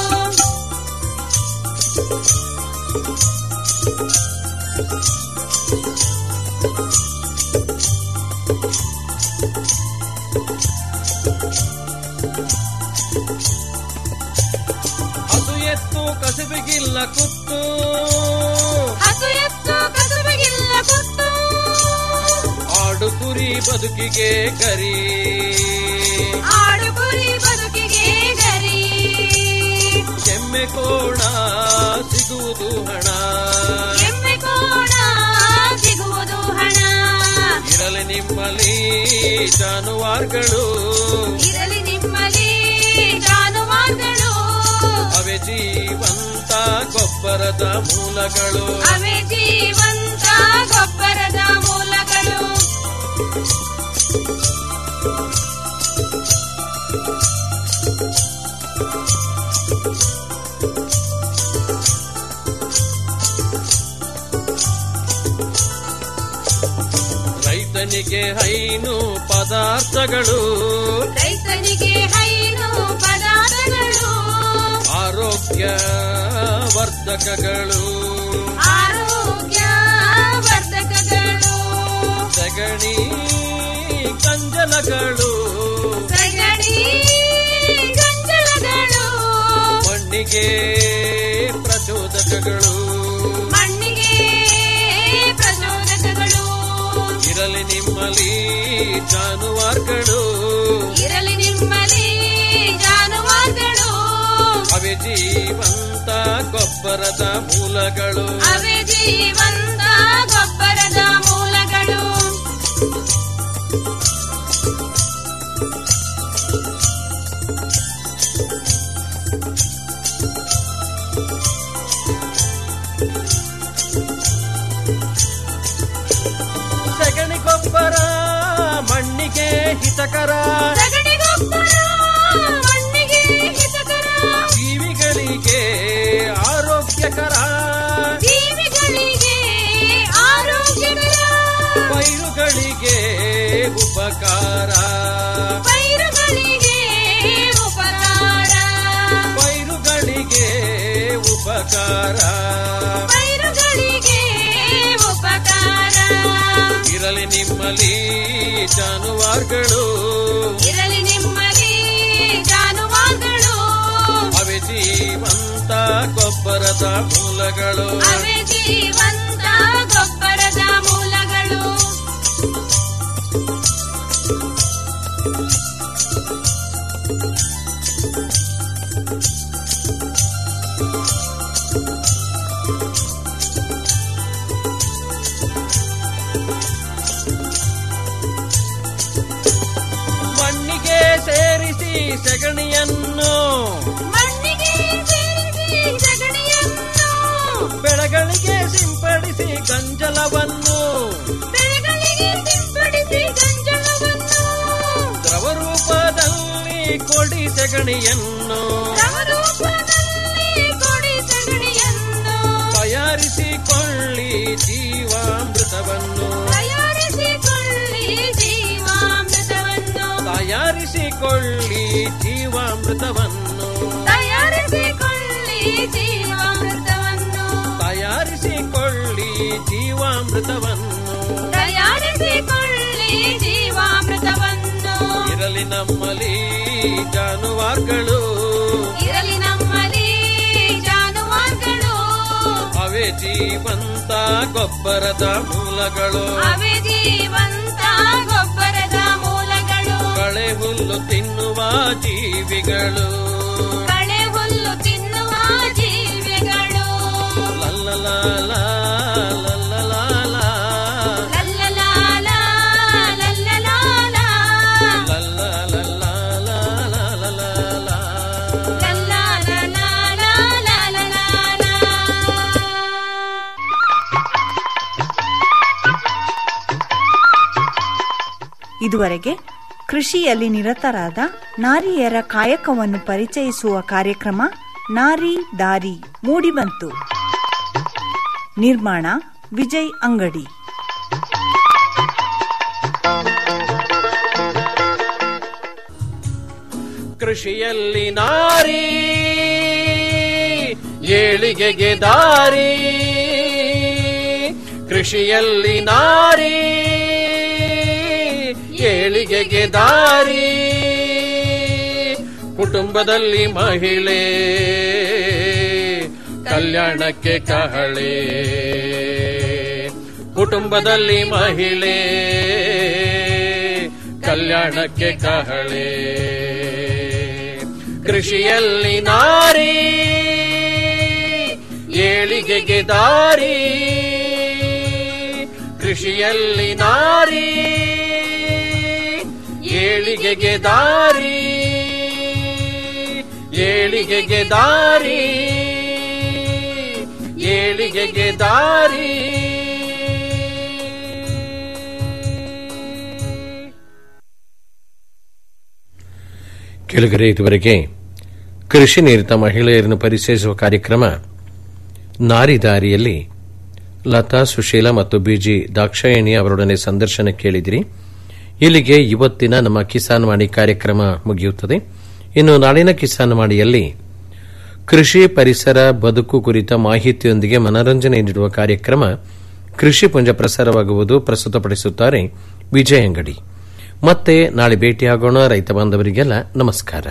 ಹಸು ಎತ್ತು ಕಸುಬಿಗಿಲ್ಲ ಕುತ್ತು ಹಸು ಎತ್ತು ಕಸುಬಿಗಿಲ್ಲ ಕುತ್ತು ಆಡು ಕುರಿ ಬದುಕಿಗೆ ಕರಿ ಆಡು ಕುರಿ ಬದುಕಿಗೆ ಗರಿ ಎಮ್ಮೆ ಕೋಣ ಸಿಗುವುದು ಹಣ ಎಮ್ಮೆ ಕೋಣ ಸಿಗುವುದು ಹಣ ಇರಲಿ ನಿಮ್ಮಲ್ಲಿ ಜಾನುವಾರುಗಳು ಇರಲಿ ನಿಮ್ಮಲ್ಲಿ ಜಾನುವಾರುಗಳು ಅವೆ ಜೀವಂತ ಗೊಬ್ಬರದ ಮೂಲಗಳು ಅವೇ ಜೀವಂತ ಗೊಬ್ಬರದ ಮೂಲಗಳು ರೈತನಿಗೆ ಹೈನು ಪದಾರ್ಥಗಳು ರೈತನಿಗೆ ಹೈನು ಪದಾರ್ಥಗಳು ಆರೋಗ್ಯ ವರ್ಧಕಗಳು ಆರೋಗ್ಯ ವರ್ಧಕಗಳು ಸಗಣಿ ಕಂಜಲಗಳು ಸಗಣಿ ಗಂಜಲಗಳು ಮಣ್ಣಿಗೆ ಪ್ರಚೋದಕಗಳು ಮಣ್ಣಿಗೆ ಪ್ರಚೋದಕಗಳು ಇರಲಿ ನಿಮ್ಮಲ್ಲಿ ಜಾನುವಾರುಗಳು ಇರಲಿ ನಿಮ್ಮಲ್ಲಿ ಜಾನುವಾರುಗಳು ಅವೆ ಜೀವಂತ ಗೊಬ್ಬರದ ಮೂಲಗಳು ಅವೇ ಜೀವಂತ ಗೊಬ್ಬರದ ಮೂಲಗಳು ಸಗಣಿ ಗೊಬ್ಬರ ಮಣ್ಣಿಗೆ ಹಿತಕರ ಸಗಣಿ ಗೊಬ್ಬರ ಮಣ್ಣಿಗೆ ಹಿತಕರ ಜೀವಿಗಳಿಗೆ ಆರೋಗ್ಯಕರ ಜೀವಿಗಳಿಗೆ ಆರೋಗ್ಯಕರ ಪೈರುಗಳಿಗೆ ಉಪಕಾರ ಪೈರುಗಳಿಗೆ ಉಪಕಾರ ಪೈರುಗಳಿಗೆ ಉಪಕಾರ ಪೈರುಗಳಿಗೆ ಉಪಕಾರ ಇರಲಿ ನಿಮ್ಮಲ್ಲಿ ಜಾನುವಾರುಗಳು ಇರಲಿ ನಿಮ್ಮಲ್ಲಿ ಜಾನುವಾರುಗಳು ಅವೆ ಜೀವಂತ ಗೊಬ್ಬರದ ಮೂಲಗಳು ಅವೇ ಜೀವಂತ ಗೊಬ್ಬರದ ಮೂಲಗಳು ಮಣ್ಣಿಗೆ ಸೇರಿಸಿ ಸಗಣಿಯನ್ನು ಮಣ್ಣಿಗೆ ಸೇರಿಸಿ ಸಗಣಿಯನ್ನು ಬೆಳೆಗಳಿಗೆ ಸಿಂಪಡಿಸಿ ಗಂಜಲವನ್ನು ಬೆಳೆಗಳಿಗೆ ಸಿಂಪಡಿಸಿ ಗಂಜಲವನ್ನು ದ್ರವ ರೂಪದಲ್ಲಿ ಕೊಡಿ ಸಗಣಿಯನ್ನು ದ್ರವರೂಪದಲ್ಲಿ ಕೊಡಿ ಸಗಣಿಯನ್ನು ತಯಾರಿಸಿಕೊಳ್ಳಿ ಜೀವಾಮೃತವನ್ನು ತಯಾರಿಸಿಕೊಳ್ಳಿ ಜೀವಾಮೃತವನ್ನು ತಯಾರಿ ತಯಾರಿಸಿಕೊಳ್ಳಿ ಜೀವಾಮೃತವನ್ನು ತಯಾರಿಸಿಕೊಳ್ಳಿ ಜೀವಾಮೃತವನ್ನು ತಯಾರಿಸಿಕೊಳ್ಳಿ ಜೀವಾಮೃತವನ್ನು ತಯಾರಿಸಿಕೊಳ್ಳಿ ಜೀವಾಮೃತವನ್ನು ಇರಲಿ ನಮ್ಮಲ್ಲಿ ಜಾನುವಾರುಗಳು ಇರಲಿ ನಮ್ಮಲ್ಲಿ ಜಾನುವಾರುಗಳು ಅವೇ ಜೀವಂತ ಗೊಬ್ಬರದ ಮೂಲಗಳು ಅವೇ ಜೀವಂತ ಗೊಬ್ಬರದ ಮೂಲಗಳು ಕಳೆ ಹುಲ್ಲು ತಿನ್ನುವ ಜೀವಿಗಳು ಕಳೆ ಹುಲ್ಲು ತಿನ್ನುವ ಜೀವಿಗಳು ಲಲ್ಲಲಾಲ, ಲಲ್ಲಲಾಲ, ಲಲ್ಲಲಾಲ, ಲಲ್ಲಲಾಲ, ಲಲ್ಲಲಲ್ಲಾಲ, ಲಲ್ಲಲಾಲ. ಇದುವರೆಗೆ ಕೃಷಿಯಲ್ಲಿ ನಿರತರಾದ ನಾರಿಯರ ಕಾಯಕವನ್ನು ಪರಿಚಯಿಸುವ ಕಾರ್ಯಕ್ರಮ ನಾರಿ ದಾರಿ ಮೂಡಿಬಂತು ನಿರ್ಮಾಣ ವಿಜಯ್ ಅಂಗಡಿ ಕೃಷಿಯಲ್ಲಿ ನಾರಿ ಏಳಿಗೆಗೆ ದಾರಿ ಕೃಷಿಯಲ್ಲಿ ನಾರಿ ಏಳಿಗೆಗೆ ದಾರಿ ಕುಟುಂಬದಲ್ಲಿ ಮಹಿಳೆ ಕಲ್ಯಾಣಕ್ಕೆ ಕಹಳೆ ಕುಟುಂಬದಲ್ಲಿ ಮಹಿಳೆ ಕಲ್ಯಾಣಕ್ಕೆ ಕಹಳೆ ಕೃಷಿಯಲ್ಲಿ ನಾರಿ ಏಳಿಗೆಗೆ ದಾರಿ ಕೃಷಿಯಲ್ಲಿ ನಾರಿ ಏಳಿಗೆಗೆ ದಾರಿ ಏಳಿಗೆಗೆ ದಾರಿ ಏಳಿಗೆಗೆ ದಾರಿ ಕೆಳಗರೆ ಇದುವರೆಗೆ ಕೃಷಿ ನಿರತ ಮಹಿಳೆಯರನ್ನು ಪರಿಚಯಿಸುವ ಕಾರ್ಯಕ್ರಮ ನಾರಿ ದಾರಿಯಲ್ಲಿ ಲತಾ ಸುಶೀಲ ಮತ್ತು ಬಿಜಿ ದಾಕ್ಷಾಯಣಿ ಅವರೊಡನೆ ಸಂದರ್ಶನ ಕೇಳಿದಿರಿ ಇಲ್ಲಿಗೆ ಇವತ್ತಿನ ನಮ್ಮ ಕಿಸಾನ್ ವಾಣಿ ಕಾರ್ಯಕ್ರಮ ಮುಗಿಯುತ್ತದೆ ಇನ್ನು ನಾಳಿನ ಕಿಸಾನ್ ವಾಣಿಯಲ್ಲಿ ಕೃಷಿ ಪರಿಸರ ಬದುಕು ಕುರಿತ ಮಾಹಿತಿಯೊಂದಿಗೆ ಮನರಂಜನೆ ನೀಡುವ ಕಾರ್ಯಕ್ರಮ ಕೃಷಿ ಪುಂಜ ಪ್ರಸಾರವಾಗುವುದು ಪ್ರಸ್ತುತಪಡಿಸುತ್ತಾರೆ ವಿಜಯ ಅಂಗಡಿ ಮತ್ತೆ ನಾಳೆ ಭೇಟಿಯಾಗೋಣ ರೈತ ಬಾಂಧವರಿಗೆಲ್ಲ ನಮಸ್ಕಾರ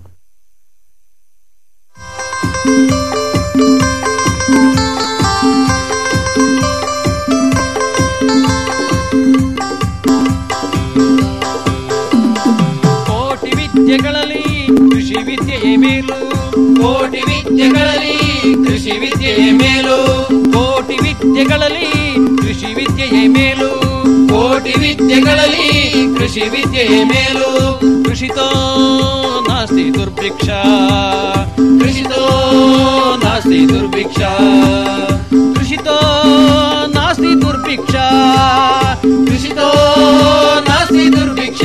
ಕೋಟಿ ವಿದ್ಯೆಗಳಲ್ಲಿ ಕೃಷಿ ವಿದ್ಯೆಯೇ ಮೇಲು ಕೋಟಿ ವಿದ್ಯೆಗಳಲ್ಲಿ ಕೃಷಿ ವಿದ್ಯೆಯೇ ಮೇಲು ಕೋಟಿ ವಿದ್ಯೆಗಳಲ್ಲಿ ಕೃಷಿ ವಿದ್ಯೆಯೇ ಮೇಲು ಕೋಟಿ ವಿದ್ಯೆಗಳಲ್ಲಿ ಕೃಷಿ ವಿದ್ಯೆಯೇ ಮೇಲು ಕೃಷಿತೋ ನಾಸ್ತಿ ದುರ್ಭಿಕ್ಷ ಕೃಷಿತೋ ನಾಸ್ತಿ ದುರ್ಭಿಕ್ಷ ಕೃಷಿತೋ ನಾಸ್ತಿ ದುರ್ಭಿಕ್ಷ ಕೃಷಿತೋ ನಾಸ್ತಿ ದುರ್ಭಿಕ್ಷ